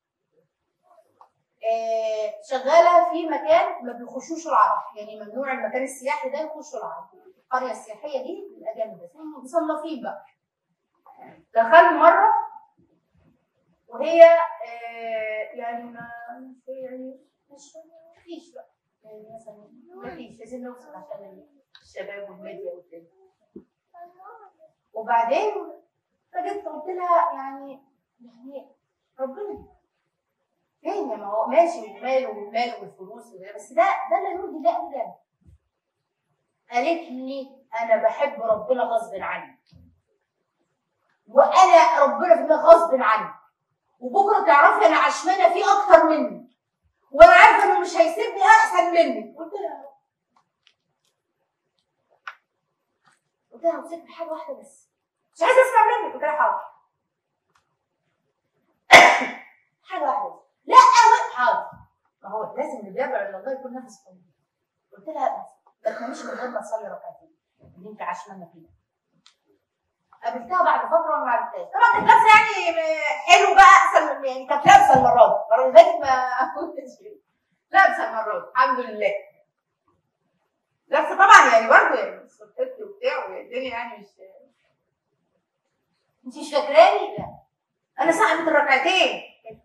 S1: آه، شغاله في مكان ما بيخشوش العرب يعني ممنوع المكان السياحي ده يخشوا العرب القريه السياحيه دي الاجانب بس هم مصنفين بقى دخلت مره وهي آه، يعني ما يعني مش ما فيش بقى يعني مثلا ما فيش لازم نوصل عشان الشباب والميديا وكده وبعدين فجيت قلت لها يعني يعني ربنا فين يا ما هو ماشي وماله والمال والفلوس وكده بس ده ده اللي يرضي الله ابدا قالت لي انا بحب ربنا غصب عني وانا ربنا في دماغي غصب عني وبكره تعرفي انا عشمانه فيه اكتر مني وانا عارفه انه مش هيسيبني احسن مني قلت لها قلت لها وسيبني حاجه واحده بس مش عايزه اسمع منك قلت لها حاضر حاجه واحده بس. لا أول حاضر ما هو لازم اللي بيدعو الى الله يكون نفس طويل قلت لها بس ما تناميش من غير ما تصلي ركعتين اللي انت عشمانه فيه قابلتها بعد فتره وما عرفتهاش طبعا كانت لابسه يعني حلو بقى احسن من يعني كانت لابسه المره دي المره اللي فاتت ما كنتش لابسه المره دي الحمد لله لابسه طبعا يعني برضه يعني سكتت وبتاع والدنيا يعني مش انت مش فاكراني؟ لا انا صاحبه الركعتين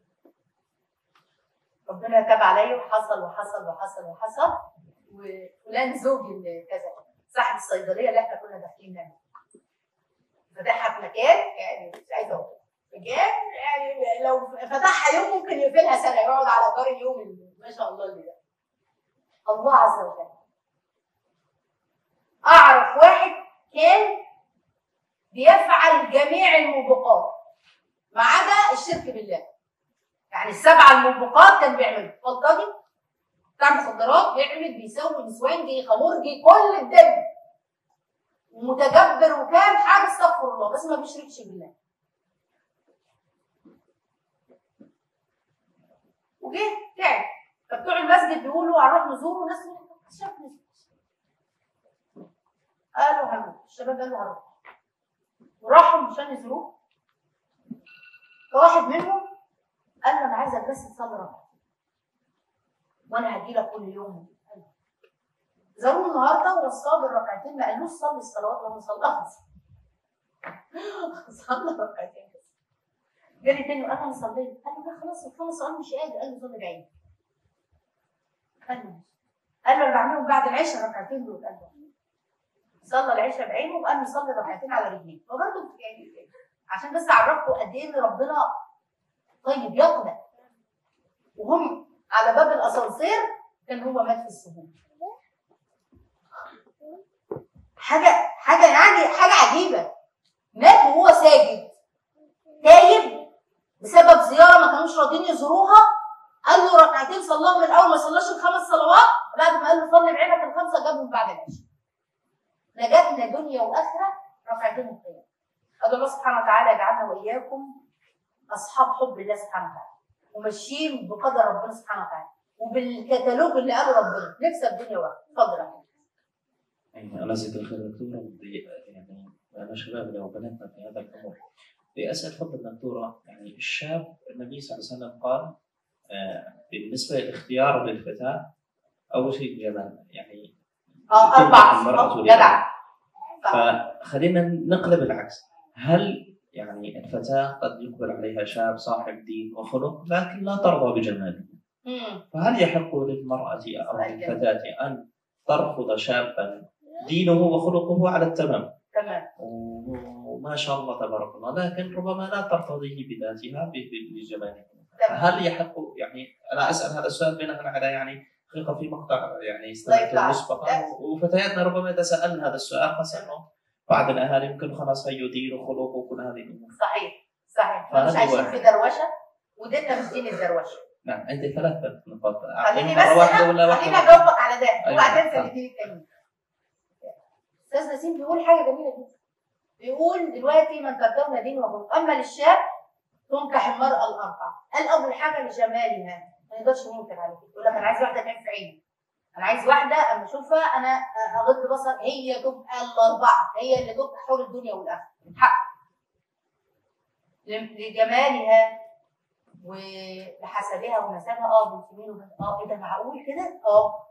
S1: ربنا تاب عليا وحصل وحصل وحصل وحصل وفلان زوجي اللي كذا صاحب الصيدليه اللي احنا كنا داخلين منها فتحها في مكان يعني مش عايزه اقول مكان يعني لو فتحها يوم ممكن يقفلها سنه يقعد على دار اليوم اللي ما شاء الله اللي ده الله عز وجل اعرف واحد كان بيفعل جميع الموبقات ما عدا الشرك بالله يعني السبعه الموبقات كان بيعملها بلطجي بتاع مخدرات بيعمل بيسوي نسوانجي خمرجي كل الدنيا ومتجبر وكام حاجه استغفر الله بس ما بيشركش بالله وجه تعب فبتوع المسجد بيقولوا هنروح نزوره ناس شاف قالوا هنروح الشباب قالوا هنروح وراحوا عشان يزوروه فواحد منهم قال له انا عايزك بس تصلي ركعه وانا هجي لك كل يوم زاروه النهارده ووصاه بالركعتين ما قالوش صلي الصلوات وهو صلاها صلى ركعتين بس جالي تاني وقال انا صليت قال له لا خلاص خلص انا مش قادر قال له صلي بعيد قال له ماشي. قال له انا بعملهم بعد العشاء الركعتين دول قال له صلى العشاء بعينه وقام يصلي ركعتين على رجليه فبرضه يعني عشان بس اعرفكم قد ايه ان ربنا طيب يقنع وهم على باب الاسانسير كان هو مات في السهول حاجه حاجه يعني حاجه عجيبه مات وهو ساجد تايب بسبب زياره ما كانوش راضيين يزوروها قال له ركعتين صلاهم من اول ما صلاش الخمس صلوات بعد ما قال له صلي بعينك الخمسه جابهم بعد العشاء نجاتنا دنيا واخره ركعتين القيام ادعو الله سبحانه وتعالى يجعلنا واياكم اصحاب حب الله سبحانه وتعالى وماشيين بقدر ربنا سبحانه وتعالى وبالكتالوج اللي قاله ربنا نكسب دنيا واخره اتفضل يا أحمد.
S7: يعني الله يجزيك الخير دكتورة بدي يعني أنا شبابنا وبناتنا في هذا الأمر بدي أسأل فضل دكتورة يعني الشاب النبي صلى الله عليه وسلم قال آه، بالنسبة لاختيار للفتاة أول شيء الجمال يعني
S1: اه
S7: تنجح
S1: اربع
S7: المرأة
S1: صفات
S7: لله.
S1: جدع
S7: فخلينا نقلب العكس هل يعني الفتاة قد يقبل عليها شاب صاحب دين وخلق لكن لا ترضى بجماله
S1: مم.
S7: فهل يحق للمرأة أو للفتاة أن ترفض شابا دينه وخلقه على التمام
S1: تمام
S7: وما شاء الله تبارك الله لكن ربما لا ترتضيه بذاتها ب- ب- بجماله فهل يحق يعني أنا أسأل هذا السؤال بناء على يعني حقيقة في مقطع يعني استمعت
S1: طيب،
S7: مسبقا وفتياتنا ربما يتساءلن هذا السؤال خاصة إنه بعض الأهالي يمكن خلاص هيديروا خلقه وكل هذه الأمور
S1: صحيح صحيح احنا مش
S7: فهذه
S1: عايشين
S7: واحدة.
S1: في دروشه وديننا مش دين الدروشه
S13: نعم عندي ثلاث نقاط
S1: خليني
S13: أعطيني
S1: بس
S13: مرة واحدة ولا
S1: أنا-
S13: واحدة
S1: خليني
S13: واحدة؟
S1: اجاوبك على ده
S13: أيوة.
S1: وبعدين
S13: تمام.
S1: الاثنين التانيين استاذ نسيم بيقول حاجه جميله جدا بيقول دلوقتي من تركبنا دين وخلق اما للشاب تنكح المراه الاربع قال اول حاجه لجمالها ما نقدرش ننكر على كده يقول لك انا عايز واحده تعين في عيني انا عايز واحده اما اشوفها انا اغض بصر هي تبقى الاربعه هي اللي تبقى حور الدنيا والاخره حق ل- لجمالها ولحسبها ونسبها اه بنت مين وبنت اه ايه ده معقول كده؟ اه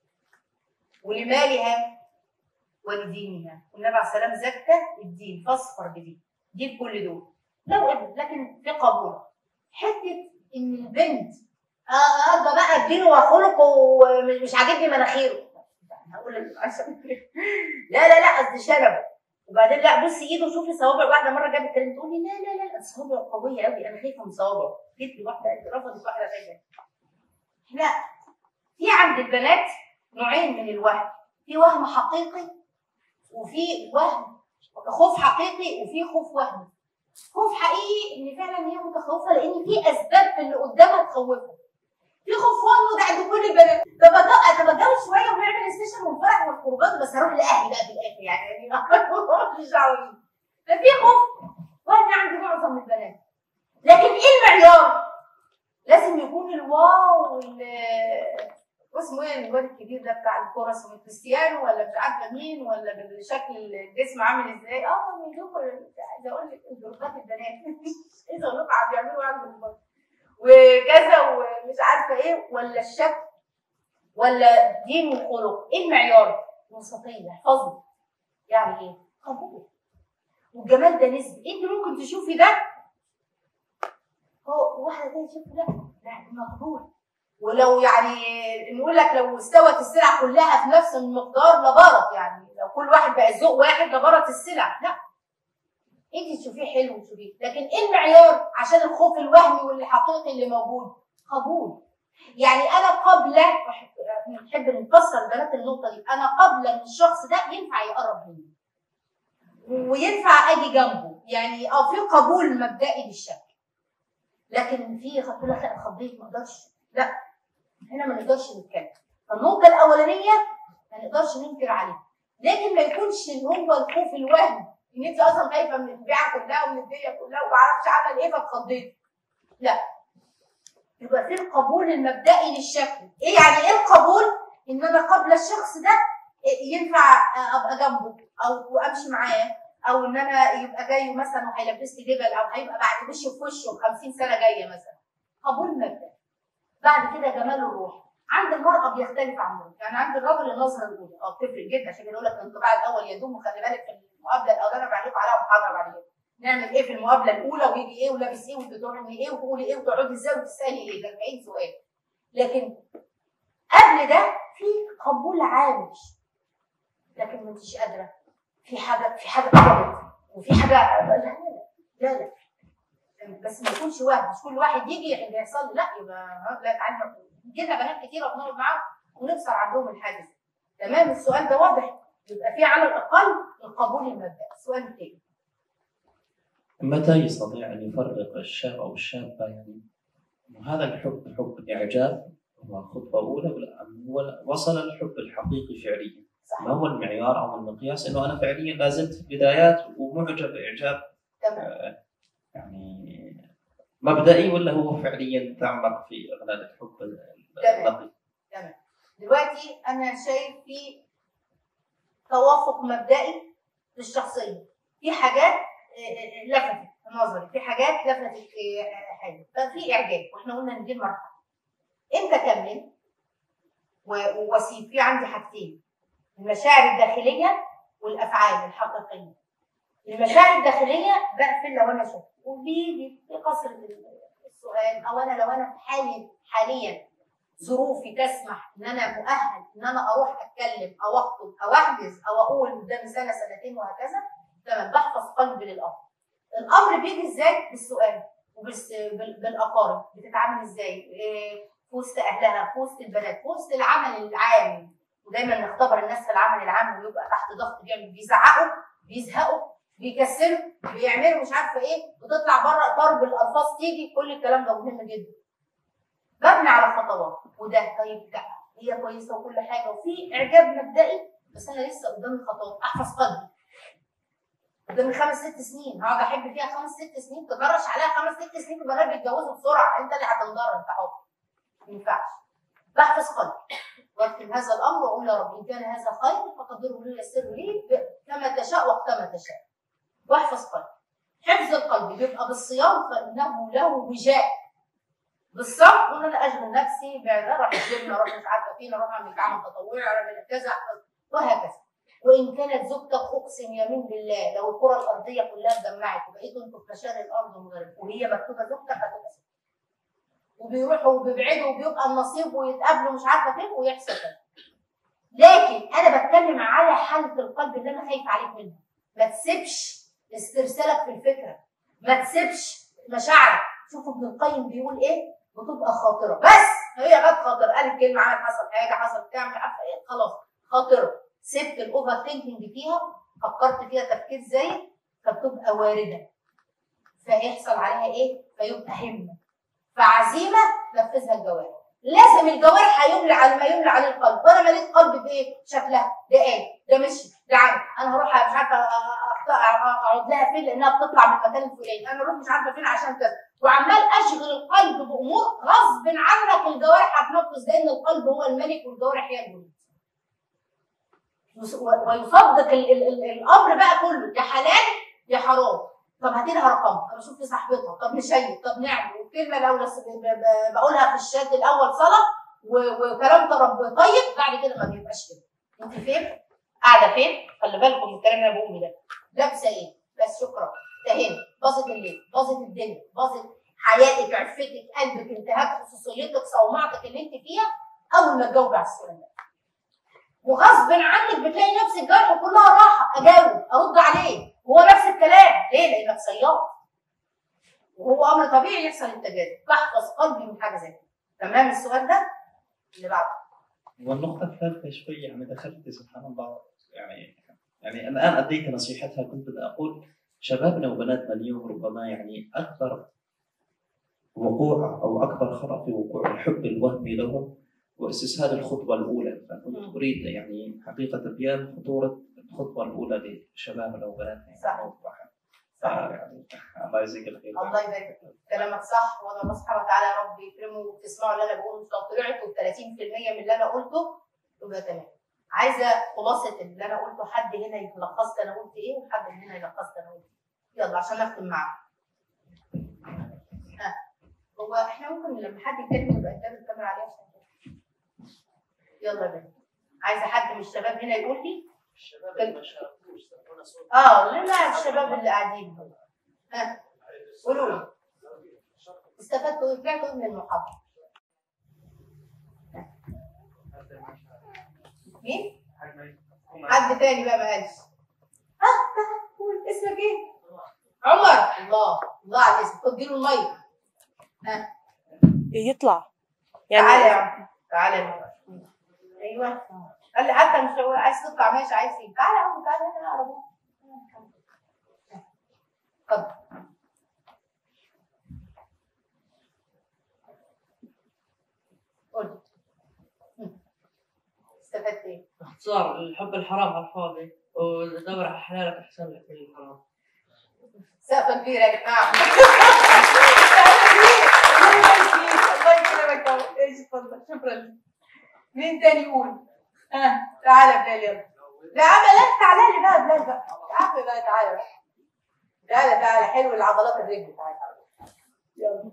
S1: ولمالها ولدينها والنبي عليه السلام زكى الدين فاصفر بدين دين كل دول لو ابن لكن في قبول حته ان البنت اه ارضى بقى الدين وخلقه ومش مش عاجبني مناخيره هقول لك عشان لا لا لا قصدي شنبه وبعدين لا بصي ايده شوفي صوابع واحده مره جابت كلمه تقول لي لا لا لا صوابع قويه قوي انا خايفه من صوابعه جيت لي واحده قالت لي رفضت واحده ثانيه لا في عند البنات نوعين من الوهم في وهم حقيقي وفي وهم خوف حقيقي وفي خوف وهمي خوف حقيقي ان فعلا هي متخوفه لان في اسباب في اللي قدامها تخوفها في خوف وهم ده عند كل البنات طب أتج- طب اتجوز شويه ونعمل ستيشن والفرح والخروجات بس هروح لاهلي بقى في الاخر يعني يعني مش دعوه بيه. ففي خوف وهم عند معظم البنات لكن ايه المعيار؟ لازم يكون الواو وال واسمه ايه الواد الكبير ده بتاع الكوره اسمه كريستيانو ولا مش عارفه مين ولا بالشكل الجسم عامل ازاي اه من دول عايزه اقول لك جروبات البنات عايزه اقول لكم عم بيعملوا يعني جروبات وكذا ومش عارفه ايه ولا الشكل ولا دين وخلق ايه المعيار؟ وسطيه احفظي يعني ايه؟ قبول والجمال ده نسبي انت ممكن تشوفي ده هو واحده تانية تشوف لا لا مقبول ولو يعني نقول لك لو استوت السلع كلها في نفس المقدار لبارت يعني لو كل واحد بقى ذوق واحد لبارت السلع لا انت تشوفيه حلو وتشوفيه لكن ايه المعيار عشان الخوف الوهمي والحقيقي اللي موجود قبول يعني انا قبل نحب نفسر البنات النقطه دي انا قبل ان الشخص ده ينفع يقرب مني وينفع اجي جنبه يعني اه في قبول مبدئي للشكل لكن في خدت لك لا خضيت ما اقدرش لا هنا ما نقدرش نتكلم النقطه الاولانيه ما نقدرش ننكر عليها لكن ما يكونش اللي هو الخوف الوهمي ان انت اصلا خايفه من البيعه كلها ومن الدنيا كلها وما اعرفش عمل ايه فاتخضيت لا يبقى في القبول المبدئي للشكل ايه يعني ايه القبول ان انا قبل الشخص ده ينفع ابقى جنبه او امشي معاه او ان انا يبقى جاي مثلا وهيلبسني جبل او هيبقى بعد وشه في وشه 50 سنه جايه مثلا قبول مبدئي بعد كده جمال الروح عند المرأة بيختلف عن الرجل، يعني عند الراجل النظرة الأولى، اه بتفرق جدا عشان كده يقول لك الانطباع الأول يدوم وخلي بالك في المقابلة الأولانية بعمل لكم عليها محاضرة بعد كده. نعمل إيه في المقابلة الأولى ويجي إيه ولابس إيه وأنت تعملي إيه وتقولي إيه وتقعدي إزاي وتسألي إيه، ده 40 سؤال. لكن قبل ده في قبول عام لكن ما انتش قادرة. في حاجة في حاجة قربت وفي حاجة لا لا لا لا بس ما يكونش واحد مش كل واحد يجي اللي يحصل له لا يبقى لا تعالى جينا بنات كتيره بنقعد معاهم ونكسر عندهم الحاجز تمام السؤال ده واضح يبقى في على الاقل القبول المبدئي السؤال التاني
S13: متى يستطيع أن يفرق الشاب أو الشابة يعني إنه هذا الحب حب إعجاب هو خطوة أولى ولا أم هو وصل الحب الحقيقي فعليا ما هو المعيار أو المقياس إنه أنا فعليا لا زلت في بدايات ومعجب إعجاب
S1: تمام
S13: يعني مبدئي ولا هو فعليا تعمق في إغلال الحب
S1: تمام.
S13: النقي
S1: تمام دلوقتي انا شايف في توافق مبدئي للشخصيه في حاجات آه، آه، لفتت نظري في حاجات لفتت آه، حاجه ففي اعجاب واحنا قلنا ان دي مرحله امتى اكمل و- ووسيب في عندي حاجتين المشاعر الداخليه والافعال الحقيقيه المشاعر الداخليه بقفل لو انا شفت وبيجي في قصر السؤال او انا لو انا في حالي حاليا ظروفي تسمح ان انا مؤهل ان انا اروح اتكلم او اخطب او احجز او اقول قدام سنه سنتين وهكذا تمام بحفظ قلبي للامر الامر بيجي ازاي بالسؤال وبالاقارب بتتعامل ازاي إيه، في وسط اهلها في وسط البنات في وسط العمل العام ودايما نختبر الناس في العمل العام ويبقى تحت ضغط جامد بيزعقوا بيزهقوا بيكسلوا بيعملوا مش عارفه ايه وتطلع بره اطار بالالفاظ تيجي كل الكلام ده مهم جدا مبني على خطوات وده طيب ده هي كويسه وكل حاجه وفي اعجاب مبدئي بس انا لسه قدامي خطوات احفظ قلبي قدامي خمس ست سنين هقعد احب فيها خمس ست سنين تجرش عليها خمس ست سنين البنات بيتجوزوا بسرعه انت اللي هتنضر انت حر ما ينفعش بحفظ قلبي واكتب هذا الامر واقول يا رب ان كان هذا خير فقدره لي يسره لي ب- كما تشاء وقتما تشاء واحفظ قلبي حفظ القلب بيبقى بالصيام فانه له وجاء بالصبر وان انا اشغل نفسي بعباده اروح الجيم اروح مش عارفه فين اروح اعمل عمل تطوعي اعمل كذا وهكذا وان كانت زوجتك اقسم يمين بالله لو الكره الارضيه كلها اتجمعت وبقيتوا انتوا في مشارق الارض ومغرب وهي مكتوبه زوجتك هتبقى زوجتك. وبيروحوا وبيبعدوا وبيبقى النصيب ويتقابلوا مش عارفه فين ويحصل كده لكن انا بتكلم على حاله القلب اللي انا خايف عليك منها ما تسيبش استرسالك في الفكره ما تسيبش مشاعرك شوفوا ابن القيم بيقول ايه بتبقى خاطره بس هي جت خاطر قالت كلمه عمل حصل حاجه حصل بتاع مش عارفه ايه خلاص خاطره سبت الاوفر ثينكينج فيها فكرت فيها تفكير زايد فبتبقى وارده فيحصل عليها ايه؟ فيبقى همه فعزيمه نفذها الجوارح لازم الجوارح هيملى على ما يملى عليه القلب وانا مليت قلبي بايه؟ شكلها ده ايه؟ ده مشي ده عمل انا هروح مش عارفه أقطع- اقعد لها فين لانها بتطلع من المكان الفلاني انا اروح مش عارفه فين عشان كذا وعمال اشغل القلب بامور غصب عنك الجوارح هتنفذ لان القلب هو الملك والجوارح هي الجنود وس- و- ويصدق ال ال ال الامر بقى كله يا حلال يا حرام طب هاتي لها رقم طب اشوف في صاحبتها طب نشيك طب نعمل والكلمه لو لس- ب- ب- بقولها في الشات الاول صلاه و- وكلام رب طيب بعد كده ما بيبقاش كده انت فين؟ قاعده فين؟ خلي بالكم من الكلام اللي انا بقوله ده لابسه ايه؟ بس شكرا انتهينا باظت الليل باظت الدنيا باظت حياتك عفتك قلبك انتهاك خصوصيتك صومعتك اللي انت فيها اول ما تجاوبي على السؤال ده وغصب عنك بتلاقي نفس الجرح كلها راحه اجاوب ارد عليه هو نفس الكلام ليه؟ لانك صياد وهو امر طبيعي يحصل التجاذب بحفظ قلبي من حاجه زي كده تمام السؤال ده اللي بعده
S13: والنقطة الثالثة شوي يعني دخلت سبحان الله يعني يعني الآن أديت نصيحتها كنت بدي أقول شبابنا وبناتنا اليوم ربما يعني أكبر وقوع أو أكبر خطأ في وقوع الحب الوهمي لهم واستسهال الخطوة الأولى فكنت أريد يعني حقيقة بيان خطورة الخطوة الأولى لشبابنا وبناتنا
S1: صح.
S13: صح يعني الله يجزيك الخير
S1: الله يبارك فيك كلامك صح وانا الله سبحانه وتعالى يا رب يكرمه وتسمعوا اللي انا بقوله لو طلعتوا ب 30% من اللي انا قلته يبقى تمام عايزه خلاصه اللي انا قلته حد هنا يلخص لي انا قلت ايه وحد هنا يلخص لي انا قلت ايه يلا عشان نختم معاه ها هو احنا ممكن لما حد يتكلم يبقى قدام الكاميرا عليه عشان كده. يلا يا بنت عايزه حد من الشباب هنا يقول لي
S5: الشباب اللي ما شاركوش سمونا صوت
S1: اه لا الشباب اللي قاعدين ها قولوا لي استفدتوا ايه طلعتوا إيه من المحاضره مين حد تاني بقى ما قالش ها ها، قول اسمك ايه عمر الله الله على الاسم خد له الميه ها
S14: يطلع
S1: تعالى يا عم تعالى يا عمر ايوه قال لي حتى مش هو عايز تطلع ماشي عايز ايه تعالى يا عم تعالى هنا اقرب اتفضل قول هم. استفدت ايه؟
S15: باختصار الحب الحرام على الفاضي ودور على حلالك احسن لك من الحرام
S1: سقفة كبيرة يا جماعة الله يكرمك يا رب. ايش اتفضل شكرا مين تاني يقول؟ ها تعالى يا بلال يلا لا عم لا تعالى لي بقى بلال بقى تعالى بقى تعالى بقى تعالى تعالى حلو العضلات الرجل تعالى يلا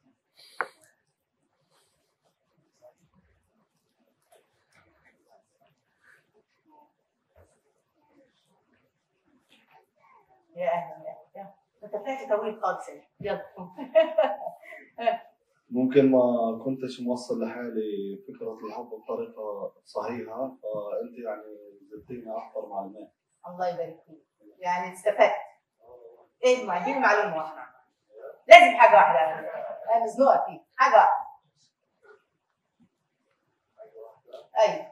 S1: يا اهلا يا اهلا انت طلعت طويل خالص يعني. يلا
S3: ممكن ما كنتش موصل لحالي فكرة الحب بطريقة صحيحة فأنت يعني زدتيني أكثر معلومات
S1: الله يبارك فيك يعني استفدت ايه ما اديني معلومه واحده لازم حاجه واحده انا مزنوقه فيك حاجه واحده ايوه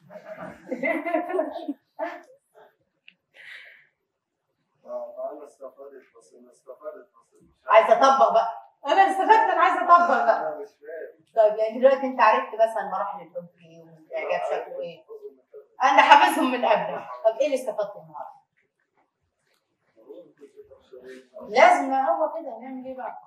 S5: انا استفدت بس انا استفدت بس
S1: عايزه اطبق بقى انا استفدت انا عايزه اطبق بقى
S5: انا مش فاهم
S1: طيب يعني دلوقتي انت عرفت مثلا مراحل الحب ايه والاعجاب شكله ايه انا حافظهم من قبل طب ايه اللي استفدته النهارده؟ لازم هو كده نعمل ايه بقى؟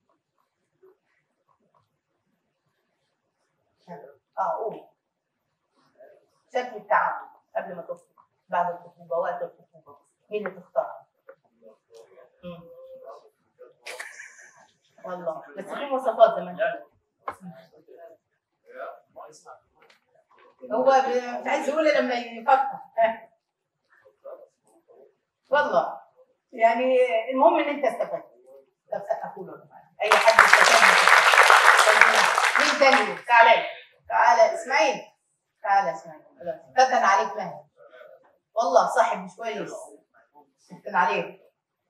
S1: اه قول شكل التعامل قبل ما تخطب بعد الخطوبه وقت الخطوبه مين اللي تختار؟ مم. والله بس في مواصفات زي ما انت قلت. هو ب- مش عايز يقول لما يفكر ها. والله يعني المهم ان انت استفدت طب سقفوا له اي حد استفاد من القصة. طب مين تاني تعالى تعالى اسماعيل تعالى اسماعيل خلاص. فتن عليك مهل والله صاحب مش كويس فتن عليك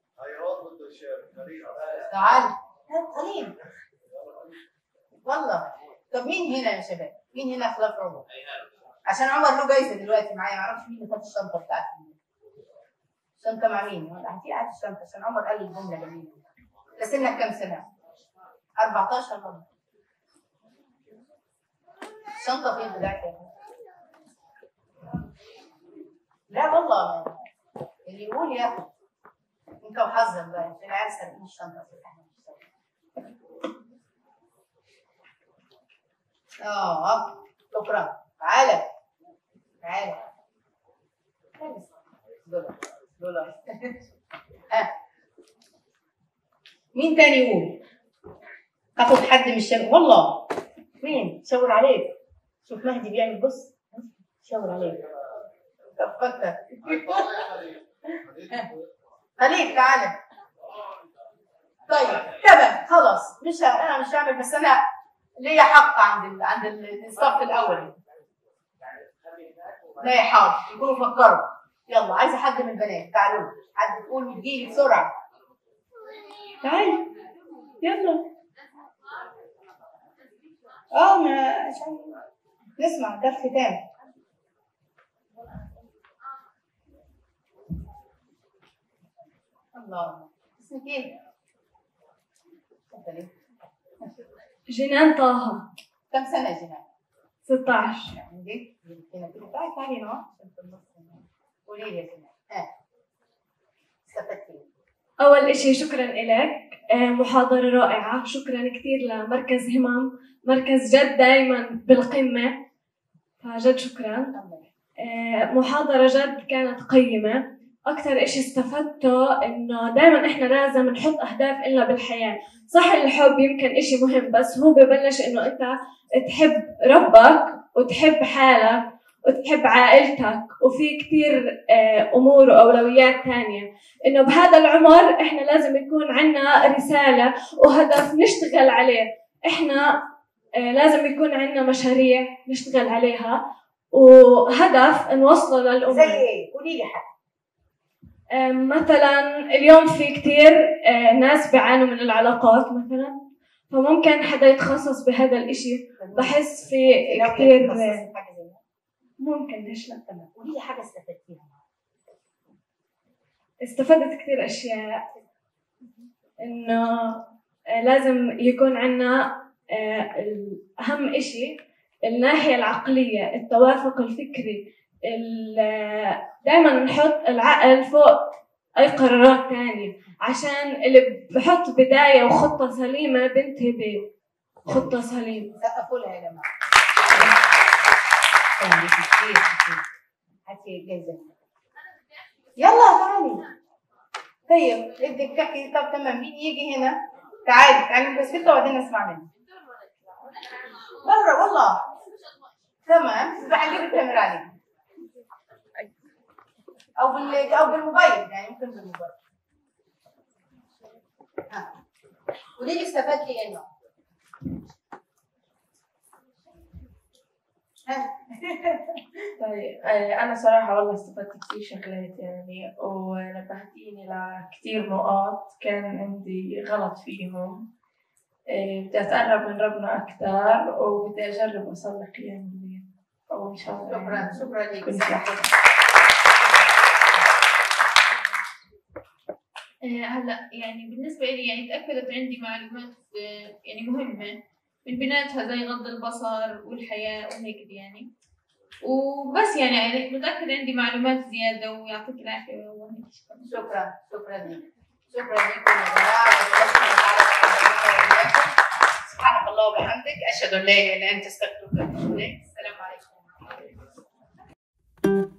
S1: تعال هات خليل والله طب مين هنا يا شباب؟ مين هنا خلاف عمر؟ عشان عمر له جايزه دلوقتي معايا معرفش مين اللي خد الشنطه بتاعتي الشنطه مع مين؟ ولا هاتي هات الشنطه عشان عمر قال لي الجمله جميله انت سنك كام سنه؟ 14 والله الشنطه فين بتاعتي يا أخي؟ لا والله ما اللي يقول ياخد انت وحظك بقى عشان العيال سارقين الشنطه اه شكرا تعالى تعالى دولار دولار ها مين تاني يقول؟ اخد حد من الشباب والله مين؟ شاور عليك شوف مهدي بيعمل بص شاور عليك طب فكر خليل تعالى طيب تمام خلاص مش ه... انا مش هعمل بس انا ليا حق عند ال... عند ال- الصف الاول لا يا حاضر يكونوا فكروا يلا عايزه حد من البنات تعالوا حد تقول وتجيلي بسرعه تعالي يلا اه ما عشان نسمع ده الختام الله اسمك ايه؟ اتفضلي
S14: جنان طه
S1: كم سنة يا جنان؟
S14: 16
S1: يعني دي هنا كده تعالي تعالي هنا عشان في النص هنا. قولي لي يا جنان ها استفدتي إيه؟
S14: أول إشي شكرا إلك آه، محاضرة رائعة شكرا كثير لمركز همم مركز جد دايما بالقمة فجد شكرا آه، محاضرة جد كانت قيمة أكثر إشي استفدته إنه دايما إحنا لازم نحط أهداف إلنا بالحياة صح الحب يمكن إشي مهم بس هو ببلش إنه أنت تحب ربك وتحب حالك وتحب عائلتك وفي كتير آه، أمور وأولويات تانية إنه بهذا العمر إحنا لازم يكون عنا رسالة وهدف نشتغل عليه إحنا آه، لازم يكون عنا مشاريع نشتغل عليها وهدف نوصله للأمة
S1: زي ايه؟ قولي لي حاجة
S14: آم، مثلا اليوم في كتير آه، ناس بيعانوا من العلاقات مثلا فممكن حدا يتخصص بهذا الاشي بحس في
S1: لو
S14: كتير
S1: كنت تخصصي في حاجة زي كده.
S14: ممكن ليش لا
S1: تمام قولي لي حاجة استفدتيها
S14: استفدت كتير اشياء انه آه، لازم يكون عنا آه، ال- اهم اشي الناحية العقلية التوافق الفكري دائما نحط العقل فوق اي قرارات تانية عشان اللي بحط بداية وخطة سليمة بنتهي بخطة سليمة
S1: سقفوا لها يا جماعة يعني كتير كتير هاتي جايزة يلا تعالي طيب ادي تحكي طب تمام مين يجي هنا تعالي تعالي بس كده وبعدين نسمع منك بره والله تمام يبقى هنجيب الكاميرا عليك او بال او بالموبايل يعني ممكن بالموبايل ها قولي لي استفدتي ايه النهارده ها
S2: طيب آه، أنا صراحة والله استفدت كتير شغلات يعني ونبهتيني لكتير نقاط كان عندي غلط فيهم آه، بدي أتقرب من ربنا أكثر وبدي أجرب أصلح قيام الليل وإن شاء الله
S1: شكرا
S2: يعني
S1: شكرا لك
S2: كنت أحسن.
S10: آه، هلا يعني بالنسبة لي يعني تأكدت عندي معلومات آه، يعني مهمة من بيناتها زي غض البصر والحياء وهيك يعني وبس يعني يعني متأكد عندي معلومات زيادة ويعطيك العافية والله
S1: شكرا شكرا لك شكرا لكم يا جماعه وربنا تعالى يتقبلنا وإياكم. سبحانك الله وبحمدك اشهد ان لا اله الا انت استغفرك واتوب اليك السلام عليكم